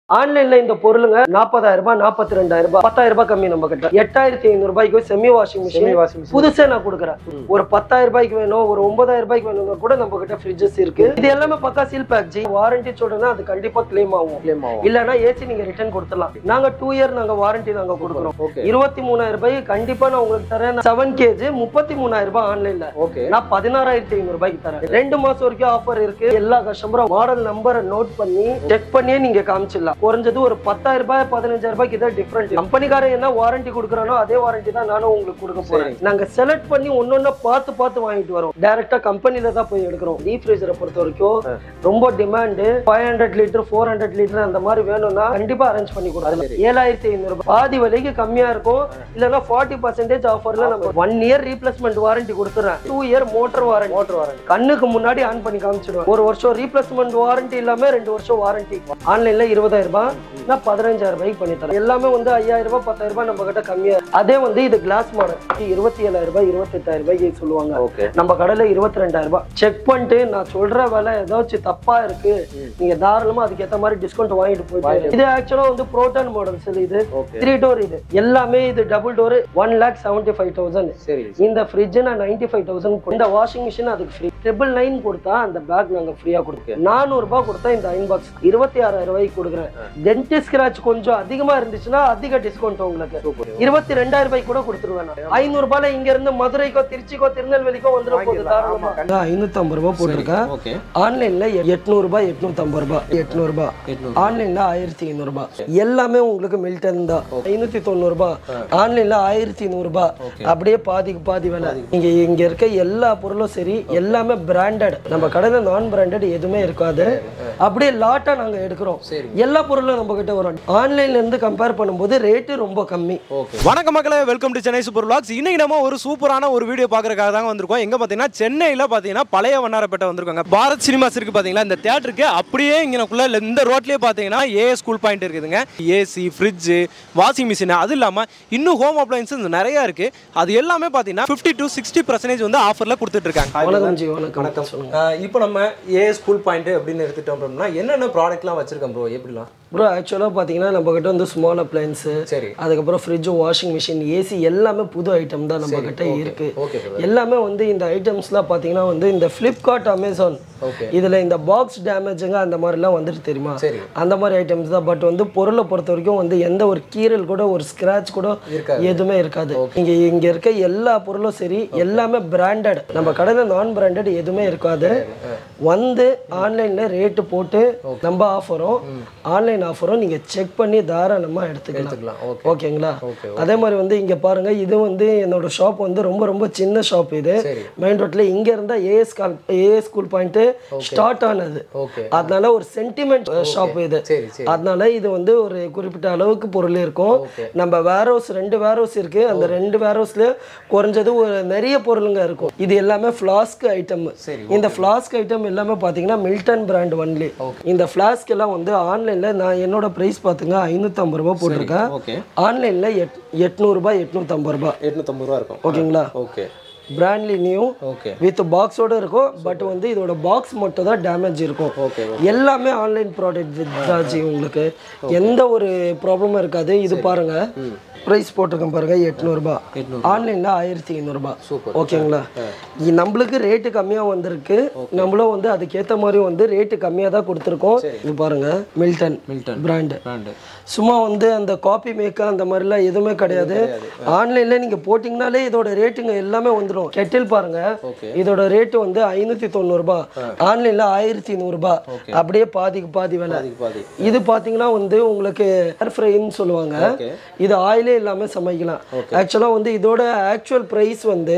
ஆன்லைன்ல இந்த பொருளுங்க நாற்பதாயிரம் ரூபாய் நாற்பத்தி ரெண்டாயிரம் ரூபாய் பத்தாயிரம் ரூபாய் கம்மி நம்ம கிட்ட எட்டாயிரத்தி ஐநூறு ரூபாய்க்கு semi washing semi machine washing machine புதுசே நான் கொடுக்குறேன் ஒரு பத்தாயிரம் ரூபாய்க்கு வேணும் ஒரு ஒன்பதாயிரம் ரூபாய்க்கு வேணும்னா கூட நம்ம கிட்ட ஃப்ரிட்ஜஸ் இருக்கு இது எல்லாமே பக்கா சீல் பேக் ஜி வாரண்டி சொல்றேன்னா அது கண்டிப்பா கிளைம் ஆகும் claim ஆகும் இல்லனா ஏசி நீங்க ரிட்டர்ன் கொடுத்துடலாம் நாங்க டூ இயர் நாங்க வாரண்டி நாங்க கொடுக்குறோம் ஓகே இருபத்தி மூணாயிரம் ரூபாய் கண்டிப்பா நான் உங்களுக்கு தரேன் செவன் கேஜி முப்பத்தி மூணாயிரம் ரூபாய் ஆன்லைன்ல ஓகே நான் பதினாறாயிரத்தி ஐநூறு ரூபாய்க்கு தரேன் ரெண்டு மாசம் வரைக்கும் ஆஃபர் இருக்கு எல்லா கஸ்டமரும் மாடல் நம்பரை நோட் பண்ணி செக் பண்ணியே நீங்க காமிச்சிடலாம் குறைஞ்சது ஒரு பத்தாயிரம் ரூபாய் பதினஞ்சாயிரம் ரூபாய்க்கு தான் டிஃபரெண்ட் கம்பெனிக்காரன் என்ன வாரண்டி கொடுக்குறானோ அதே வாரண்டி தான் நானும் உங்களுக்கு கொடுக்க போறேன் நாங்க செலக்ட் பண்ணி ஒன்னொன்னு பார்த்து பார்த்து வாங்கிட்டு வரோம் டைரக்டா கம்பெனில தான் போய் எடுக்கிறோம் ரீஃப்ரிஜரை பொறுத்த வரைக்கும் ரொம்ப demand five hundred litre four hundred litre அந்த மாதிரி வேணும்னா கண்டிப்பா அரேஞ்ச் பண்ணி கொடுக்கலாம் ஏழாயிரத்தி ஐநூறு ரூபாய் பாதி விலைக்கு கம்மியா இருக்கும் இல்லைன்னா ஃபார்ட்டி பர்சன்டேஜ் ஆஃபர்ல நம்ம ஒன் இயர் ரீப்ளேஸ்மெண்ட் வாரண்டி கொடுத்துறேன் two year motor warranty motor வரேன் கண்ணுக்கு முன்னாடி ஆன் பண்ணி காமிச்சிடுவேன் ஒரு வருஷம் ரீப்ளேஸ்மெண்ட் வாரண்டி இல்லாம ரெண்டு வருஷம் வாரண்டி ஆன்லைன்ல இருபதாயிரம் ரூபாய் நான் பதினஞ்சாயிரம் ரூபாய்க்கு பண்ணி தரேன் எல்லாமே வந்து ஐயாயிரம் ரூபாய் பத்தாயிரம் ரூபாய் நம்ம கிட்ட கம்மியா இருக்கு. அதே வந்து இது கிளாஸ் மாடல் இருபத்தி ஏழாயிரம் ரூபாய் இருபத்தெட்டாயிரம் ரூபாய்க்கு சொல்லுவாங்க ஓகே நம்ம கடையில இருபத்தி ரெண்டாயிரம் ரூபாய் செக் பண்ணிட்டு நான் சொல்ற விலை ஏதாச்சும் தப்பா இருக்கு நீங்க தாராளமா அதுக்கு ஏத்த மாதிரி டிஸ்கவுண்ட் வாங்கிட்டு போயிட்டு இது ஆக்சுவலா வந்து புரோட்டான் மாடல்ஸ் இது ஓகே த்ரீ டோர் இது எல்லாமே இது double door one lakh seventy five thousand சரி இந்த ஃப்ரிட்ஜ் நான் நைன்டி ஃபைவ் தௌசண்ட் இந்த வாஷிங் மிஷின் அதுக்கு ஃப்ரீ ட்ரிபிள் நைன் கொடுத்தா அந்த பேக் நாங்க ஃப்ரீயா கொடுக்கோம் நானூறு ரூபாய் கொடுத்தா இந்த அயன் பாக்ஸ் இருபத்தி ஆறாயிரம் ரூபாய்க்கு கொடுக்குறேன் டென்டிஸ்ட் ஸ்கிராச் கொஞ்சம் அதிகமா இருந்துச்சுன்னா அதிக டிஸ்கவுண்ட் உங்களுக்கு சூப்பர் இருபத்தி ரெண்டாயிரம் ரூபாய்க்கு கூட கொடுத்துருவேன் நான். ஐநூறு ரூபாயில இங்க இருந்து மதுரைக்கோ திருச்சிக்கோ திருநெல்வேலிக்கோ வந்துட போகுது தாராளமா ஐநூத்தி ஐம்பது ரூபாய் போட்டிருக்கேன் ஓகே ஆன்லைன்ல எட்நூறு ரூபாய் எட்நூத்தி ஐம்பது ரூபாய் எட்நூறு ரூபாய் எட்நூறு ஆன்லைன்ல ஆயிரத்தி ஐநூறு ரூபாய் எல்லாமே உங்களுக்கு மில்டன் தான் ஐநூத்தி தொண்ணூறு ரூபாய் ஆன்லைன்ல ஆயிரத்தி நூறு ரூபாய் அப்படியே பாதிக்கு பாதி விலை நீங்க இங்க இருக்க எல்லா பொருளும் சரி எல்லாமே பிராண்டட் நம்ம கடையில நான் பிராண்டட் எதுவுமே இருக்காது அப்படியே லாட்டா நாங்க எடுக்கிறோம் சரி. எல்லா பொருளும் நம்ம கிட்ட வரும் ஆன்லைன்ல இருந்து கம்பேர் பண்ணும்போது ரேட்டு ரொம்ப கம்மி ஓகே வணக்கம் மக்களே welcome to Chennai super vlogs இன்னைக்கு நம்ம ஒரு சூப்பரான ஒரு வீடியோ பார்க்கறதுக்காக தான் வந்திருக்கோம் எங்க பார்த்தீங்கன்னா சென்னையில் பார்த்தீங்கன்னா பழைய வண்ணாரப்பேட்டை வந்திருக்காங்க பாரத் சினிமாஸ் இருக்கு பார்த்தீங்களா இந்த தேட்டருக்கு அப்படியே இங்கனக்குள்ள இந்த ரோட்லயே பார்த்தீங்கன்னா ஏ ஸ்கூல் பாயிண்ட் இருக்குதுங்க ஏசி ஃப்ரிட்ஜு வாஷிங் மிஷின் அது இல்லாமல் இன்னும் ஹோம் அப்ளைன்சஸ் நிறைய இருக்கு அது எல்லாமே பார்த்தீங்கன்னா ஃபிஃப்டி டு சிக்ஸ்டி பர்சன்டேஜ் வந்து ஆஃபரில் கொடுத்துட்டு இருக்காங்க வணக்கம் ஜி வணக்கம் சொல்லுங்க இப்போ நம்ம ஏ ஸ்கூல் பாயிண்ட் அப்படின்னு எடுத்துட்டோம் அப்படின்னா என்னென்ன ப்ராடக்ட்லாம் வச்சிருக்கோம் ப்ரோ எப்படிலாம் ப்ரோ ஆக்சுவலாக பார்த்தீங்கன்னா நம்ம கிட்ட வந்து ஸ்மால் அப்ளைன்ஸு சரி அதுக்கப்புறம் ஃப்ரிட்ஜு வாஷிங் மிஷின் ஏசி எல்லாமே புது ஐட்டம் தான் நம்ம கிட்ட இருக்கு ஓகே எல்லாமே வந்து இந்த ஐட்டம்ஸ்லாம் பார்த்தீங்கன்னா வந்து இந்த ஃப்ளிப்கார்ட் அமேசான் ஓகே இதில் இந்த பாக்ஸ் டேமேஜுங்க அந்த மாதிரிலாம் வந்துட்டு தெரியுமா சரி அந்த மாதிரி ஐட்டம்ஸ் தான் பட் வந்து பொருளை பொறுத்த வரைக்கும் வந்து எந்த ஒரு கீறல் கூட ஒரு ஸ்க்ராட்ச் கூட இருக்காது. எதுவுமே இருக்காது இங்க இங்க இருக்க எல்லா பொருளும் சரி எல்லாமே பிராண்டட் நம்ம கடையில் நான் பிராண்டட் எதுவுமே இருக்காது வந்து ஆன்லைன்ல ரேட்டு போட்டு நம்ம ஆஃபரும் ஆன்லைன் ஆஃபரும் நீங்க செக் பண்ணி தாராளமா எடுத்துக்கலாம் எடுத்துக்கலாம் ஓகே ஓகேங்களா ஓகே அதே மாதிரி வந்து இங்க பாருங்க இது வந்து என்னோட ஷாப் வந்து ரொம்ப ரொம்ப சின்ன ஷாப் இது சரி மெயின் ரோட்ல இங்க இருந்தா AS call AS school point start ஆனது ஓகே அதனால ஒரு சென்டிமெண்ட் ஷாப் இது சரி சரி அதனால இது வந்து ஒரு குறிப்பிட்ட அளவுக்கு பொருள் இருக்கும் ஓகே நம்ம வேர் ஹவுஸ் ரெண்டு வேர் ஹவுஸ் இருக்கு அந்த ரெண்டு வேர் ஹவுஸ்ல குறைஞ்சது ஒரு நிறைய பொருளுங்க இருக்கும் இது எல்லாமே ஃப்ளாஸ்க் ஐட்டம் சரி இந்த ஃப்ளாஸ்க் ஐட்டம் எல்லாமே பாத்தீங்கன்னா மில்டன் பிராண்ட் ஒன்லி இந்த ஃப்ளாஸ்க் எல்லாம் வந்து ஆன்லைன்ல நான் என்னோட பிரைஸ் பாத்துங்க ஐநூத்தம்பது ரூபாய் போட்டிருக்கேன் ஓகே ஆன்லைன்ல எட் எட்நூறுபா எட்நூத்தம்பது ரூபாய் எட்நூத்தம்பது ரூபா இருக்கும் ஓகேங்களா okay brandly new okay with பாக்ஸோட இருக்கும் பட் வந்து இதோட பாக்ஸ் மட்டும் தான் டேமேஜ் இருக்கும் ஓகே எல்லாமே ஆன்லைன் ப்ராடக்ட் தாஜி உங்களுக்கு எந்த ஒரு ப்ராப்ளமும் இருக்காது இது பாருங்க ப்ரைஸ் போட்டிருக்கேன் பாருங்க எட்நூறுபா எட்நூறு ஆன்லைனில் ஆயிரத்தி ஐநூறுபா சூப்பர் ஓகேங்களா இ- நம்மளுக்கு ரேட்டு கம்மியாக வந்திருக்கு நம்மளும் வந்து அதுக்கேற்ற மாதிரி வந்து ரேட்டு கம்மியாக தான் கொடுத்துருக்கோம் இது பாருங்க மில்டன் மில்டன் பிராண்டு பிராண்டு சும்மா வந்து அந்த காப்பி மேக்கர் அந்த மாதிரிலாம் எதுவுமே கிடையாது ஆன்லைனில் நீங்கள் போட்டிங்கனாலே இதோட ரேட்டுங்க எல்லாமே வந்துடும் கெட்டில் பாருங்க ஓகே இதோட ரேட்டு வந்து ஐநூற்றி தொண்ணூறுபா ஆன்லைனில் ஆயிரத்தி நூறுபா அப்படியே பாதிக்கு பாதி விலை பாதிக்கு பாதி இது பார்த்தீங்கன்னா வந்து உங்களுக்கு ஏர் ஃப்ரைன்னு சொல்லுவாங்க ஓகே இது ஆயிலே இல்லாமல் சமைக்கலாம் ஆக்சுவலாக வந்து இதோட ஆக்சுவல் ப்ரைஸ் வந்து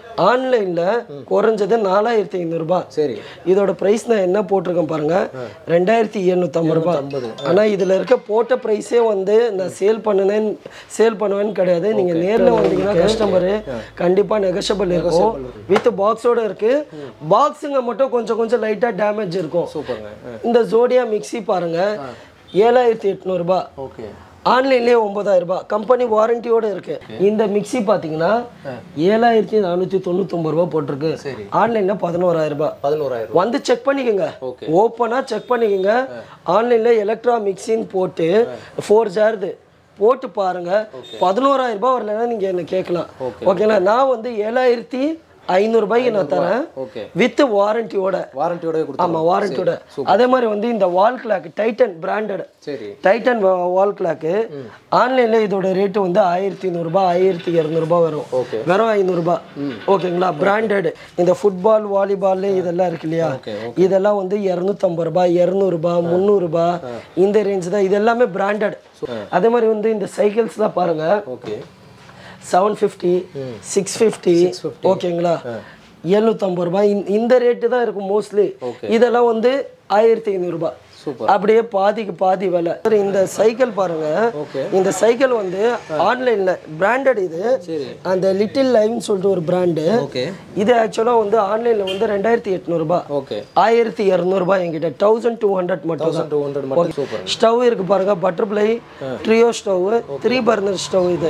ஆன்லைனில் குறைஞ்சது நாலாயிரத்தி ஐநூறுரூபா சரி இதோட ப்ரைஸ் நான் என்ன போட்டிருக்கேன் பாருங்க ரெண்டாயிரத்தி எழுநூற்றம்பது ரூபாய் ஐம்பது ஆனால் இதில் இருக்க போட்ட ப்ரைஸே வந்து நான் சேல் பண்ணுனேன் சேல் பண்ணுவேன்னு கிடையாது நீங்கள் நேரில் வந்தீங்கன்னா கஸ்டமரு கண்டிப்பாக நெகஷபிள் இருக்கும் வித் பாக்ஸோட இருக்கு பாக்ஸுங்க மட்டும் கொஞ்சம் கொஞ்சம் லைட்டாக டேமேஜ் இருக்கும் சூப்பருங்க இந்த ஜோடியா மிக்ஸி பாருங்க ஏழாயிரத்தி எட்நூறுபா ஓகே ஆன்லைன்லயே ஒன்பதாயிரம் ரூபாய் கம்பெனி வாரண்டியோட இருக்கு இந்த மிக்ஸி பாத்தீங்கன்னா ஏழாயிரத்தி நானூத்தி தொண்ணூத்தொன்பது ரூபாய் போட்டிருக்கு சரி. ஆன்லைன்ல பதினோராயிரம் ரூபாய் பதினோராயிரம் வந்து செக் பண்ணிக்கோங்க Okay. ஓப்பனா செக் பண்ணிக்கோங்க ஆன்லைன்ல எலக்ட்ரா மிக்ஸின்னு போட்டு ஃபோர் ஜார்து போட்டு பாருங்க பதினோராயிரம் ரூபாய் வரலன்னா நீங்க என்ன கேட்கலாம் ஓகேங்களா நான் வந்து ஏழாயிரத்தி ஐநூறு ரூபாய்க்கு நான் தரேன் ஓகே வித் வாரண்டியோட வாரண்டியோட கொடுத்து ஆமா வாரண்டியோட அதே மாதிரி வந்து இந்த வால் கிளாக் டைட்டன் பிராண்டட் சரி டைட்டன் வால் கிளாக்கு ஆன்லைன்ல இதோட ரேட்டு வந்து ஆயிரத்தி நூறுரூபா ஆயிரத்தி இரநூறுபா வரும் Okay. வெறும் ஐநூறுரூபா ஓகேங்களா பிராண்டட் இந்த ஃபுட்பால் வாலிபால் இதெல்லாம் இருக்கு இல்லையா Okay, இதெல்லாம் வந்து இரநூத்தம்பது ரூபாய் இரநூறுபா முந்நூறுபா இந்த ரேஞ்ச் தான் இது எல்லாமே பிராண்டட் அதே மாதிரி வந்து இந்த சைக்கிள்ஸ்லாம் பாருங்க okay seven fifty six fifty ஓகேங்களா எழுநூத்தம்பது ரூபாய் இந்த- இந்த ரேட்டு தான் இருக்கும் மோஸ்ட்லி இதெல்லாம் வந்து ஆயிரத்தி ஐநூறுரூபா சூப்பர் அப்படியே பாதிக்கு பாதி விலை சரி, இந்த சைக்கிள் பாருங்க ஓகே இந்த சைக்கிள் வந்து ஆன்லைன்ல பிராண்டட் இது சரி அந்த லிட்டில் லைவ்னு சொல்லிட்டு ஒரு பிராண்டு ஓகே இது ஆக்சுவலாக வந்து ஆன்லைன்ல வந்து ரெண்டாயிரத்தி எட்நூறுபா ஓகே ஆயிரத்தி இரநூறுபா என்கிட்ட தௌசண்ட் டூ ஹண்ட்ரட் மட்டும் தான் தௌசண்ட் டூ ஹண்ட்ரட் மட்டும் சூப்பர் ஸ்டவ் இருக்கு பாருங்க butterfly trio stove three burner stove இது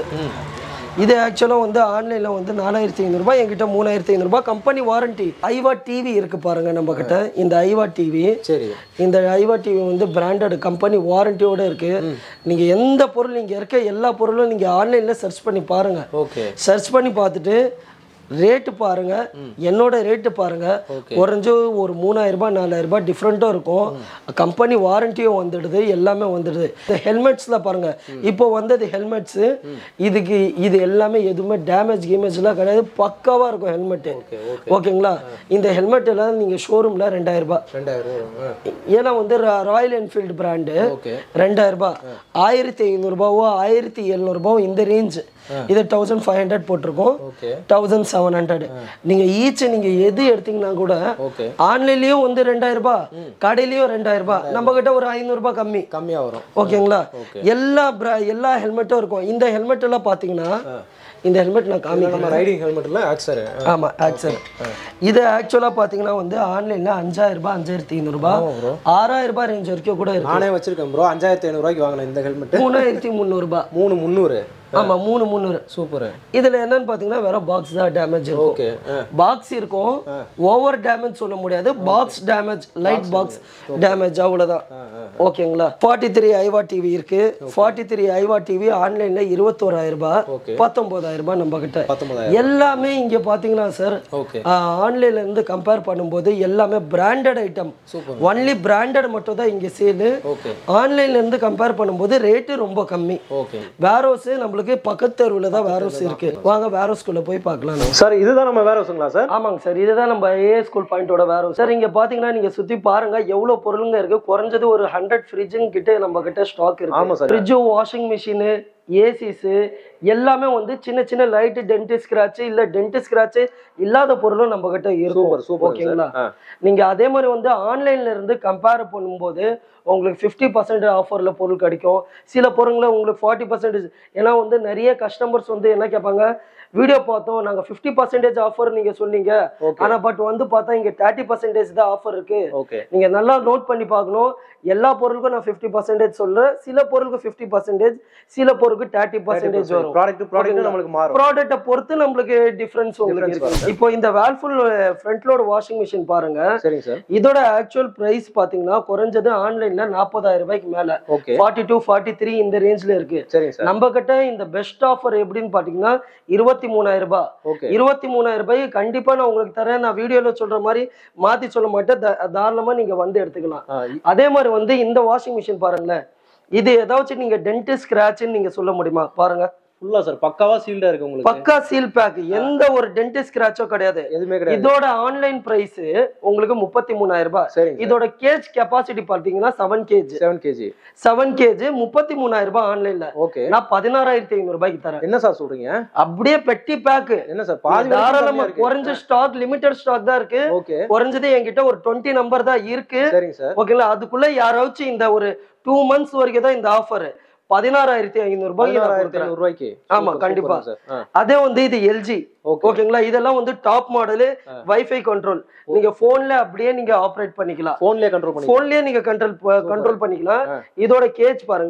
இது ஆக்சுவலாக வந்து ஆன்லைனில் வந்து நாலாயிரத்தி ஐநூறுரூபா என்கிட்ட மூணாயிரத்தி ஐநூறுரூபா கம்பெனி வாரண்டி ஐவா டிவி இருக்கு பாருங்க நம்ம கிட்ட இந்த ஐவா டிவி சரி இந்த ஐவா டிவி வந்து பிராண்டட் கம்பெனி வாரண்டியோட இருக்கு நீங்க எந்த பொருள் நீங்க இருக்க எல்லா பொருளும் நீங்க ஆன்லைன்ல சர்ச் பண்ணி பாருங்க ஓகே சர்ச் பண்ணி பார்த்துட்டு ரேட்டு பாருங்க என்னோட ரேட்டு பாருங்க குறைஞ்சு ஒரு மூணாயிரம் ரூபாய் நாலாயிரம் ரூபாய் டிஃப்ரெண்ட்டாக இருக்கும் கம்பெனி வாரண்டியும் வந்துடுது எல்லாமே வந்துடுது இந்த ஹெல்மெட்ஸ்ல பாருங்க இப்போ வந்தது ஹெல்மெட்ஸ் இதுக்கு இது எல்லாமே எதுவுமே டேமேஜ் கீமேஜ்லாம் கிடையாது பக்காவா இருக்கும் ஹெல்மெட்டு ஓகே ஓகேங்களா இந்த ஹெல்மெட் எல்லாம் நீங்க ஷோரூம்ல ரெண்டாயிரம் ரூபாய் ரெண்டாயிரம் ரூபா ஏன்னா வந்து ரா- ராயல் என்ஃபீல்டு பிராண்டு ஓகே ரெண்டாயிரம் ரூபாய் ஆயிரத்தி ஐநூறுரூபாவோ ஆயிரத்தி எழுநூறுபாவோ இந்த ரேஞ்ச் இது தௌசண்ட் ஃபைவ் ஹண்ட்ரட் போட்டிருக்கோம் ஓகே தௌசண்ட் செவன் ஹண்ட்ரட் நீங்க ஈச் நீங்க எது எடுத்தீங்கன்னா கூட ஓகே ஆன்லைன்லயும் வந்து ரெண்டாயிரம் ரூபாய் கடையிலயும் ரெண்டாயிரம் ரூபாய் நம்ம கிட்ட ஒரு ஐநூறு ரூபாய் கம்மி கம்மியா வரும் ஓகேங்களா எல்லா bra- எல்லா ஹெல்மெட்டும் இருக்கும் இந்த ஹெல்மெட் எல்லாம் பாத்தீங்கன்னா இந்த ஹெல்மெட் நான் காமிக்கிறேன் நம்ம ரைடிங் ஹெல்மெட்ல ஆக்சர் ஆமா ஆக்சர் இது ஆக்சுவலா பாத்தீங்கன்னா வந்து ஆன்லைன்ல அஞ்சாயிரம் ரூபாய் அஞ்சாயிரத்தி ஐநூறு ரூபாய் ஆறாயிரம் ரூபாய் ரேஞ்ச் வரைக்கும் கூட இருக்கு நானே வச்சிருக்கேன் ப்ரோ அஞ்சாயிரத்தி ஐநூறுரூவாய்க்கு வாங்கினேன் இந்த ஹெல்மெட் மூணாயிரத்தி முந்நூறு ரூபாய் மூணு முந்நூறு ஆமா மூணு முந்நூறு சூப்பர் இதுல என்னன்னு பாத்தீங்கன்னா வெறும் பாக்ஸ் தான் டேமேஜ் இருக்கும் ஓகே பாக்ஸ் இருக்கும் ஓவர் டேமேஜ் சொல்ல முடியாது box damage light box damage அவ்வளவுதான் ஓகேங்களா ஃபார்ட்டி த்ரீ ஐவா டிவி இருக்கு ஃபார்ட்டி த்ரீ ஐவா டிவி ஆன்லைன்ல இருபத்தோராயிரம் ரூபாய் Okay. பத்தொன்பதாயிரம் ரூபாய் நம்ம கிட்ட பத்தொன்பதாயிரம் எல்லாமே இங்க பாத்தீங்கன்னா சார் ஓகே ஆன்லைன்ல இருந்து கம்பேர் பண்ணும்போது எல்லாமே branded item super only branded மட்டும் தான் இங்க சேலு ஓகே ஆன்லைன்ல இருந்து கம்பேர் பண்ணும்போது ரேட்டு ரொம்ப கம்மி ஓகே வேரோஸ் நம்மளுக்கு பக்கத்து தெருவில் தான் வேரோஸ் இருக்கு வாங்க வேரோஸ்குள்ள போய் பார்க்கலாம் நம்ம. சார் இதுதான் நம்ம வேற வச்சுங்களா சார் ஆமாங்க சார் இதுதான் நம்ம ஏ ஸ்கூல் பாயிண்டோட வேரோஸ் சார் இங்க பாத்தீங்கன்னா நீங்க சுத்தி பாருங்க எவ்வளவு பொருளுங்க இருக்கு குறைஞ்சது ஒரு ஹண்ட்ரட் ஃப்ரிட்ஜுங்க கிட்ட நம்ம கிட்ட ஸ்டாக் இருக்கு ஆமா sir fridge washing machine ACs எல்லாமே வந்து சின்ன சின்ன லைட் டென்டிஸ்ட் ஸ்கிராட்ச் இல்ல டென்டிஸ்ட் ஸ்கிராட்ச் இல்லாத பொருளும் நம்ம கிட்ட இருக்கும் சூப்பர் சூப்பர் ஓகேங்களா ஆ நீங்க அதே மாதிரி வந்து ஆன்லைன்ல இருந்து கம்பேர் பண்ணும்போது உங்களுக்கு ஃபிஃப்டி பர்சன்ட் ஆஃபர்ல பொருள் கிடைக்கும் சில பொருள்களை உங்களுக்கு ஃபார்ட்டி பர்சன்டேஜ் ஏன்னா வந்து நிறைய கஸ்டமர்ஸ் வந்து என்ன கேட்பாங்க வீடியோ பார்த்தோம் நாங்க ஃபிஃப்டி பர்சன்டேஜ் ஆஃபர் நீங்க சொன்னீங்க ஓகே ஆனா பட் வந்து பார்த்தா இங்க தேர்ட்டி பர்சன்டேஜ் தான் ஆஃபர் இருக்கு ஓகே நீங்க நல்லா நோட் பண்ணி பார்க்கணும் எல்லா பொருளுக்கும் நான் ஃபிஃப்டி பர்சன்டேஜ் சொல்றேன் சில பொருளுக்கு ஃபிஃப்டி பர்சன்டேஜ் சில பொருளுக்கு தேர்ட்டி பர்சன்டேஜ் வரும் ப்ராடக்ட் ப்ராடக்ட் நம்மளுக்கு மாறும் ப்ராடக்ட்டை பொறுத்து நம்மளுக்கு டிஃபரன்ஸ் உங்களுக்கு Difference இருக்கு இப்போ இந்த Whirlpool front load washing machine பாருங்க சரிங்க சார் இதோட ஆக்சுவல் பிரைஸ் பாத்தீங்கன்னா குறைஞ்சது ஆன்லைன்ல நாற்பதாயிரம் ரூபாய்க்கு மேல okay forty two forty three இந்த ரேஞ்ச்ல இருக்கு சரிங்க சார் நம்ம கிட்ட இந்த பெஸ்ட் ஆஃபர் எப்படின்னு பாத்தீங்கன்னா இருபத்தி மூணாயிரம் ரூபாய் ஓகே இருபத்தி மூணாயிரம் ரூபாய் கண்டிப்பா நான் உங்களுக்கு தரேன் நான் வீடியோல சொல்ற மாதிரி மாத்தி சொல்ல மாட்டேன் தா- தாராளமா நீங்க வந்து எடுத்துக்கலாம் ஆ அதே மாதிரி வந்து இந்த வாஷிங் மிஷின் பாருங்களேன் இது ஏதாச்சும் நீங்க டென்டிஸ்ட் ஸ்கிராட்ச்னு நீங்க சொல்ல முடியுமா பாருங்க ஃபுல்லா சார் பக்காவா சீல்டா இருக்கு உங்களுக்கு பக்கா சீல் பேக் எந்த ஒரு டென்டிஸ்ட் ஸ்கிராச்சோ கிடையாது எதுவுமே கிடையாது இதோட ஆன்லைன் பிரைஸ் உங்களுக்கு முப்பத்தி மூணாயிரம் ரூபாய் சரிங்க இதோட கேஜ் கெப்பாசிட்டி பாத்தீங்கன்னா seven KG seven KG seven KG முப்பத்தி மூணாயிரம் ரூபாய் ஆன்லைன்ல ஓகே நான் பதினாறாயிரத்தி ஐநூறு ரூபாய்க்கு தரேன் என்ன சார் சொல்றீங்க அப்படியே பெட்டி பேக் என்ன சார் பாதி தாராளமா குறைஞ்ச ஸ்டாக் லிமிடெட் ஸ்டாக் தான் இருக்கு ஓகே குறைஞ்சது என்கிட்ட ஒரு டுவெண்ட்டி நம்பர் தான் இருக்கு சரிங்க சார் ஓகேங்களா அதுக்குள்ள யாராச்சும் இந்த ஒரு டூ மந்த்ஸ் வரைக்கும் தான் இந்த ஆஃபர் பதினாறாயிரத்தி ஐநூறு ரூபாய்க்கு நான் பதினாறாயிரத்தி கொடுக்குறேன். ஐநூறு ரூபாய்க்கு ஆமா, Super, கண்டிப்பா. super சார் ஆ அதே வந்து இது எல்ஜி ஓகே ஓகேங்களா இதெல்லாம் வந்து டாப் மாடலு வைஃபை கண்ட்ரோல் நீங்க போன்ல அப்படியே நீங்க ஆப்ரேட் பண்ணிக்கலாம் போன்லயே கண்ட்ரோல் பண்ணி போன்லயே நீங்க கண்ட்ரோல் கண்ட்ரோல் பண்ணிக்கலாம் ஆ. இதோட கேஜ் பாருங்களேன்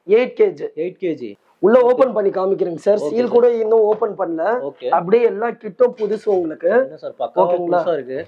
எயிட் கேஜ் எயிட் கேஜி உள்ள ஓபன் பண்ணி காமிக்கிறேங்க சார் Okay, சீல் sir. கூட இன்னும் ஓபன் பண்ணல ஓகே அப்படியே எல்லா கிட்டும் புதுசு உங்களுக்கு என்ன சார் பக்காவா ஓகேங்களா? புதுசா இருக்கு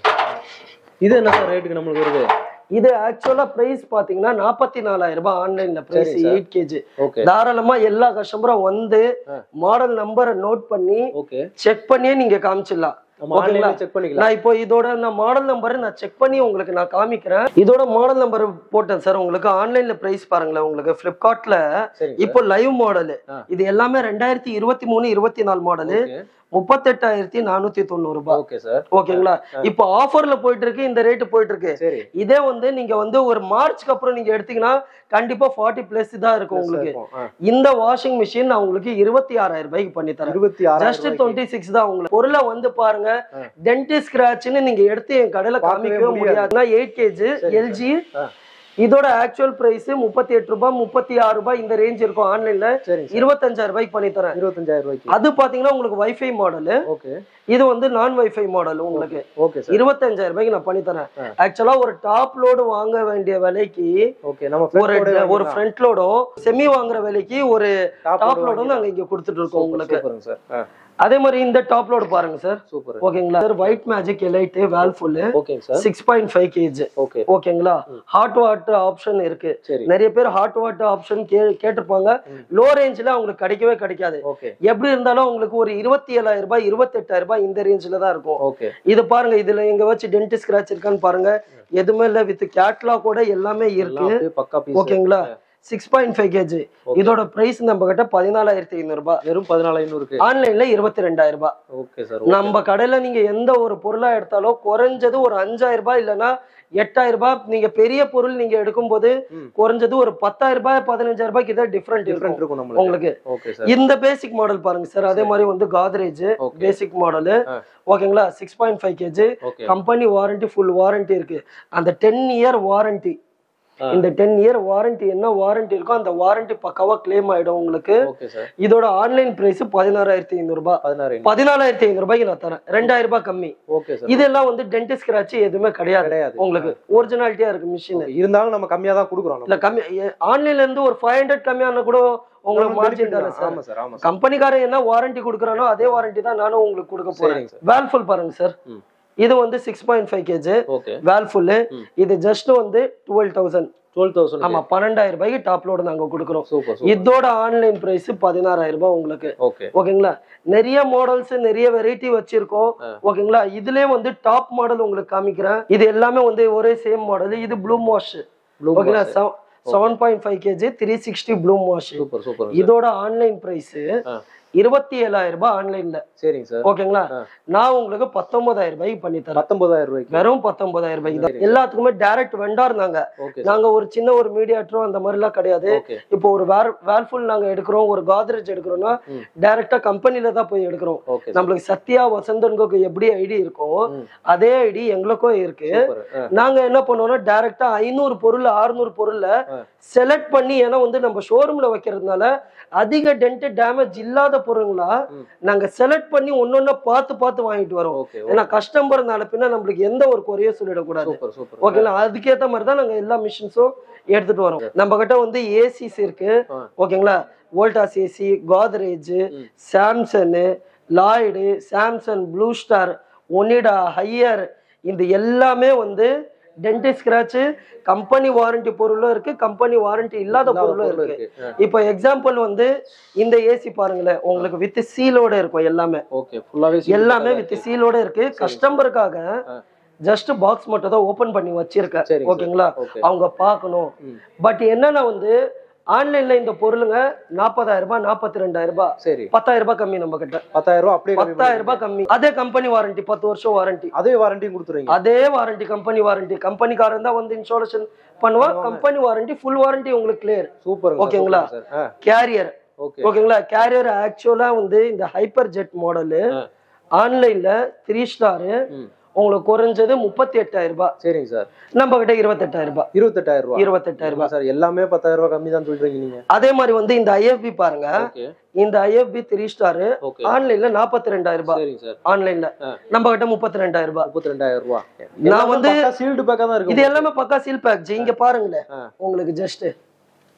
இது என்ன சார் ரேட்டுக்கு நம்மளுக்கு வருது இது ஆக்சுவலா பிரைஸ் பாத்தீங்கன்னா நாற்பத்தி நாலாயிரம் ரூபாய் ஆன்லைன்ல பிரைஸ் சரி, sir. எயிட் கேஜி ஓகே தாராளமா எல்லா கஸ்டமரும் வந்து ஆ. மாடல் நம்பரை நோட் பண்ணி ஓகே செக் பண்ணியே நீங்க காமிச்சிடலாம் நம்ம ஓகேங்களா? ஆன்லைன்ல செக் பண்ணிக்கலாம் நான் இப்போ இதோட நான் மாடல் நம்பர் நான் செக் பண்ணி உங்களுக்கு நான் காமிக்கிறேன் இதோட மாடல் நம்பர் போட்டேன் சார் உங்களுக்கு ஆன்லைன்ல பிரைஸ் பாருங்களேன் உங்களுக்கு பிளிப்கார்ட்ல சரி இப்போ லைவ் மாடல் ஆ. இது எல்லாமே ரெண்டாயிரத்தி இருபத்தி மூணு இருபத்தி நாலு மாடலு ஓகே முப்பத்தெட்டாயிரத்தி நானூத்தி தொண்ணூறு ரூபாய் ஓகே சார் ஓகேங்களா இப்போ ஆஃபர்ல போயிட்டு இருக்கு இந்த ரேட் போயிட்டு இருக்கு சரி இதே வந்து நீங்க வந்து ஒரு மார்ச்க்கு அப்புறம் நீங்க எடுத்தீங்கன்னா கண்டிப்பா ஃபார்ட்டி பிளஸ் தான் இருக்கும் உங்களுக்கு ஆ. இந்த வாஷிங் மிஷின் நான் உங்களுக்கு இருபத்தி ஆறாயிரம் ரூபாய்க்கு பண்ணி தரேன் இருபத்தி ஜஸ்ட் ஆறாயிரம் டுவெண்ட்டி சிக்ஸ் தான் உங்களுக்கு பொருளை வந்து பாருங்க ஆ. டென்டிஸ்ட் ஸ்கிராட்ச்னு நீங்க எடுத்து என் கடையில பார்க்கவே காமிக்கவே முடியாது. முடியாதுன்னா எயிட் கேஜி சரி, எல்ஜி ஆ. இதோட ஆக்சுவல் பிரைஸ் முப்பத்தி எட்டு ரூபாய் முப்பத்தி ஆறு ரூபாய் இந்த ரேஞ்ச் இருக்கும் ஆன்லைன்ல சரிங்க சார் இருபத்தஞ்சாயிரம் ரூபாய்க்கு பண்ணி தரேன் இருபத்தஞ்சாயிரம் ரூபாய்க்கு அது பாத்தீங்கன்னா உங்களுக்கு வைஃபை மாடல் ஓகே இது வந்து நான் வைஃபை மாடல் உங்களுக்கு ஓகே சார் இருபத்தஞ்சாயிரம் ரூபாய்க்கு நான் பண்ணி தரேன் ஆ. ஆக்சுவலா ஒரு டாப் லோடு வாங்க வேண்டிய விலைக்கு ஓகே நம்ம ஒரு front load ஒரு வாங்கிக்கலாம். ஃப்ரண்ட் லோடும் செமி வாங்குற விலைக்கு ஒரு Top டாப் load லோடும் நாங்க இங்க கொடுத்துட்டு இருக்கோம் உங்களுக்கு சூப்பருங்க சார் ஆ அதே மாதிரி இந்த டாப் லோடு பாருங்க சார் சூப்பர் ஓகேங்களா sir white magic elite Whirlpool ஓகேங்க sir six point five KG okay ஓகேங்களா ஹாட் வாட்டர் ஆப்ஷன் இருக்கு சரி நிறைய பேர் ஹாட் வாட்டர் ஆப்ஷன் கே கேட்டிருப்பாங்க லோ ரேஞ்சில் அவங்களுக்கு கிடைக்கவே கிடைக்காது ஓகே எப்படி இருந்தாலும் உங்களுக்கு ஒரு இருபத்தி ஏழாயிரம் ரூபாய் இருபத்தெட்டாயிரம் ரூபாய் இந்த ரேஞ்சில் தான் இருக்கும் ஓகே இது பாருங்க இதுல எங்க வச்சு டென்டிஸ்ட் ஸ்கிராச் இருக்கான்னு பாருங்க எதுவுமே இல்ல வித் கேட்லாக் கூட எல்லாமே இருக்கு எல்லாம் அப்படியே பக்கா பீஸ் ஓகேங்களா சிக்ஸ் பாயிண்ட் ஃபைவ் கேஜி இதோட பிரைஸ் நம்ம கிட்ட பதினாலாயிரத்தி ஐநூறு ரூபாய் வெறும் பதினாலாயிரம் ஆன்லைன்ல இருபத்தி ரெண்டாயிரம் ரூபாய் ஓகே சார் நம்ம கடையில நீங்க எந்த ஒரு பொருளா எடுத்தாலும் குறைஞ்சது ஒரு அஞ்சாயிரம் ரூபாய் இல்லைன்னா எட்டாயிரம் ரூபாய் நீங்க பெரிய பொருள் நீங்க எடுக்கும்போது ம். குறைஞ்சது ஒரு பத்தாயிரம் ரூபாய் பதினஞ்சாயிரம் ரூபாய்க்கு தான் டிஃப்ரெண்ட் டிஃபரெண்ட் இருக்கும் இருக்கும் நம்மளுக்கு உங்களுக்கு ஓகே சார் இந்த பேசிக் மாடல் பாருங்க சார் அதே மாதிரி வந்து காத்ரேஜ் Okay. பேசிக் மாடலு ஆ. ஓகேங்களா six point five KG okay company warranty full warranty இருக்கு அந்த டென் இயர் வாரண்டி ஆ. இந்த டென் இயர் வாரண்டி என்ன வாரண்டி இருக்கோ அந்த வாரண்டி பக்காவா கிளைம் ஆயிடும் உங்களுக்கு ஓகே சார் இதோட ஆன்லைன் பிரைஸ் பதினாறாயிரத்தி ஐநூறு ரூபாய் பதினாறு பதினாலாயிரத்தி ஐநூறு ரூபாய்க்கு நான் தரேன் ரெண்டாயிரம் ரூபாய் கம்மி ஓகே சார் இதெல்லாம் வந்து டென்டிஸ்ட் ஸ்கிராட்ச் எதுவுமே கிடையாது கிடையாது உங்களுக்கு ஒரிஜினாலிட்டியா இருக்கு மிஷின் Okay, இருந்தாலும் நம்ம கம்மியா தான் கொடுக்குறோம் இல்ல கம்மி ஆன்லைன்ல இருந்து ஒரு ஃபைவ் ஹண்ட்ரட் கம்மியான கூட உங்களுக்கு மார்ஜின் தானே சார் ஆமா சார் ஆமா சார் கம்பெனிக்காரன் என்ன வாரண்டி கொடுக்குறானோ அதே வாரண்டி தான் நானும் உங்களுக்கு கொடுக்க போறேன் சரிங்க சார் வேல்ஃபுல் பாருங்க சார் ம். இது வந்து six point five KG okay Whirlpool ம். இது ஜஸ்ட் வந்து டுவெல் தௌசண்ட் டுவெல் தௌசண்ட் ஆமா பன்னெண்டாயிரம் ரூபாய்க்கு டாப் லோடு நாங்க கொடுக்குறோம் சூப்பர் சூப்பர் இதோட ஆன்லைன் பிரைஸ் பதினாறாயிரம் ரூபாய் உங்களுக்கு ஓகே ஓகேங்களா நிறைய மாடல்ஸ் நிறைய வெரைட்டி வச்சிருக்கோம் ஆ. ஓகேங்களா இதுலயே வந்து டாப் மாடல் உங்களுக்கு காமிக்கிறேன் இது எல்லாமே வந்து ஒரே சேம் மாடல் இது ப்ளூம் வாஷ் ப்ளூ ஓகேங்களா seven point five KG three sixty bloom wash super super இதோட ஆன்லைன் பிரைஸ் ஆ. இருபத்தி ஏழாயிரம் ரூபாய் ஆன்லைன்ல சரிங்க சார் ஓகேங்களா ஆ. நான் உங்களுக்கு பத்தொன்பதாயிரம் ரூபாய்க்கு பண்ணி தரேன் பத்தொன்பதாயிரம் ரூபாய்க்கு வெறும் பத்தொன்பதாயிரம் ரூபாய்க்கு தான் எல்லாத்துக்குமே டைரக்ட் வெண்டார் நாங்க ஓகே நாங்க ஒரு சின்ன ஒரு மீடியாட்டரோ அந்த மாதிரி எல்லாம் கிடையாது ஓகே இப்போ ஒரு வேர் வேர்ஃபுல் நாங்க எடுக்கிறோம் ஒரு காத்ரேஜ் எடுக்கிறோம்னா ம். டைரக்டா கம்பெனில தான் போய் எடுக்கிறோம் ஓகே நம்மளுக்கு சத்யா வசந்தனுக்கு எப்படி ஐடி இருக்கோ ம். அதே ஐடி எங்களுக்கும் இருக்கு சூப்பர் நாங்க என்ன பண்ணுவோம்னா டைரக்டா ஐநூறு பொருள் அறுநூறு பொருள்ல ஆ. செலக்ட் பண்ணி ஏன்னா வந்து நம்ம ஷோரூம்ல வைக்கிறதுனால அதிக டென்ட் டேமேஜ் இல்லாத பொருளுங்களா ம். நாங்க செலக்ட் பண்ணி ஒன்னொன்னா பார்த்து பார்த்து வாங்கிட்டு வரோம் ஓகே ஏன்னா கஸ்டமர் நாளை பின்ன நம்மளுக்கு எந்த ஒரு குறையும் சொல்லிடக்கூடாது சூப்பர் சூப்பர் ஓகேங்களா அதுக்கேத்த மாதிரி தான் நாங்க எல்லா மிஷின்ஸும் எடுத்துட்டு வரோம் நம்ம கிட்ட வந்து ஏசிஸ் இருக்கு ஆ. ஓகேங்களா வோல்டாஸ் ஏசி கோத்ரேஜ் ம். சாம்சனு Lloyd Samsung Blue Star Onida Haier இந்த எல்லாமே வந்து டென்டிஸ்ட் ஸ்கிராட்ச் கம்பெனி வாரண்டி பொருளும் இருக்கு கம்பெனி வாரண்டி இல்லாத பொருளும் இருக்கு இப்போ எக்ஸாம்பிள் வந்து இந்த ஏசி பாருங்களேன் உங்களுக்கு வித் சீலோட இருக்கும் எல்லாமே ஓகே ஃபுல்லாவே எல்லாமே வித் சீலோட இருக்கு கஸ்டமருக்காக ஆ. ஜஸ்ட் பாக்ஸ் மட்டும் தான் ஓபன் பண்ணி வச்சிருக்கேன் சரிங்க சார். ஓகேங்களா ஓகே அவங்க பார்க்கணும் ம். பட் என்னன்னா வந்து ஆன்லைன்ல இந்த பொருளுங்க நாற்பதாயிரம் ரூபாய் நாற்பத்தி ரெண்டாயிரம் ரூபாய் சரி பத்தாயிரம் ரூபாய் கம்மி நம்ம கிட்ட பத்தாயிரம் ரூபாய் அப்படியே கம்மி பத்தாயிரம் ரூபாய் கம்மி அதே கம்பெனி வாரண்டி பத்து வருஷம் வாரண்டி அதே வாரண்டியும் கொடுத்துருவீங்க அதே வாரண்டி கம்பெனி வாரண்டி கம்பெனிக்காரன் தான் வந்து இன்சூரன்ஸ் பண்ணுவான் கம்பெனி வாரண்டி ஃபுல் வாரண்டி உங்களுக்கு கிளியர் சூப்பர் ஓகேங்களா? சார் ஆ கேரியர் ஓகே ஓகேங்களா கேரியர் ஆக்சுவலா வந்து இந்த ஹைப்பர் ஜெட் மாடலு ஆ. ஆன்லைன்ல த்ரீ ஸ்டாரு ம். உங்களுக்கு குறைஞ்சது முப்பத்தி எட்டாயிரம் ரூபாய் சரிங்க சார் நம்ம கிட்ட இருபத்தெட்டாயிரம் ரூபாய் இருபத்தெட்டாயிரம் ரூபாய் இருபத்தெட்டாயிரம் ரூபாய் சார் எல்லாமே பத்தாயிரம் ரூபாய் கம்மி தான் சொல்றீங்க நீங்க அதே மாதிரி வந்து இந்த ஐஎஃப்பி பாருங்க ஓகே இந்த ஐஎஃப்பி த்ரீ ஸ்டார் ஓகே ஆன்லைன்ல நாற்பத்தி ரெண்டாயிரம் ரூபாய் சரிங்க சார் ஆன்லைன்ல ஆ. நம்ம கிட்ட முப்பத்தி ரெண்டாயிரம் ரூபாய் முப்பத்தி ரெண்டாயிரம் ரூபாய் நான் வந்து சீல்டு பேக்கா தான் இது இருக்கு எல்லாமே பக்கா சீல் பேக் இங்க பாருங்களேன் ஆ. உங்களுக்கு ஜஸ்ட்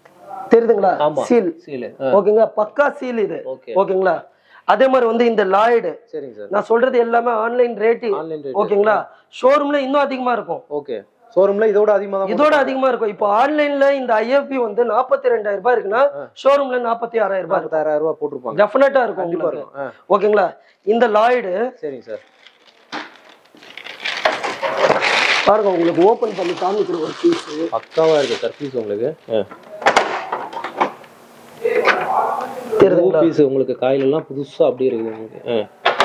தெரியுதுங்களா ஆமா. சீல் சீலு ஓகேங்களா பக்கா சீல் இது ஓகே ஓகேங்களா அதே மாதிரி வந்து இந்த லாய்டு சரிங்க சார் நான் சொல்றது எல்லாமே ஆன்லைன் ரேட்டு ஆன்லைன் ஓகேங்களா ஷோரூம்ல இன்னும் அதிகமா இருக்கும் ஓகே ஷோரூம்ல இதோட அதிகமா தான் இதோட அதிகமா இருக்கும் இப்போ ஆன்லைன்ல இந்த ஐஎஃப்பி வந்து நாற்பத்தி ரெண்டாயிரம் ரூபாய் இருக்குன்னா ஷோரூம்ல நாற்பத்தி ஆறாயிரம் ரூபாய் இருக்கும் நாற்பத்தாயிரம் ரூபாய் போட்டிருப்பாங்க டெஃபினட்டா இருக்கும் கண்டிப்பா உங்களுக்கு இருக்கும் ஆ, ஓகேங்களா இந்த லாய்டு சரிங்க சார் பாருங்க உங்களுக்கு ஓபன் பண்ணி காமிக்கிற ஒரு பீஸ் பக்காவா இருக்கு சார் பீஸ் உங்களுக்கு தெரியுதுங்களா பீஸ் உங்களுக்கு காயில எல்லாம் புதுசா அப்படியே இருக்குது உங்களுக்கு ஆ,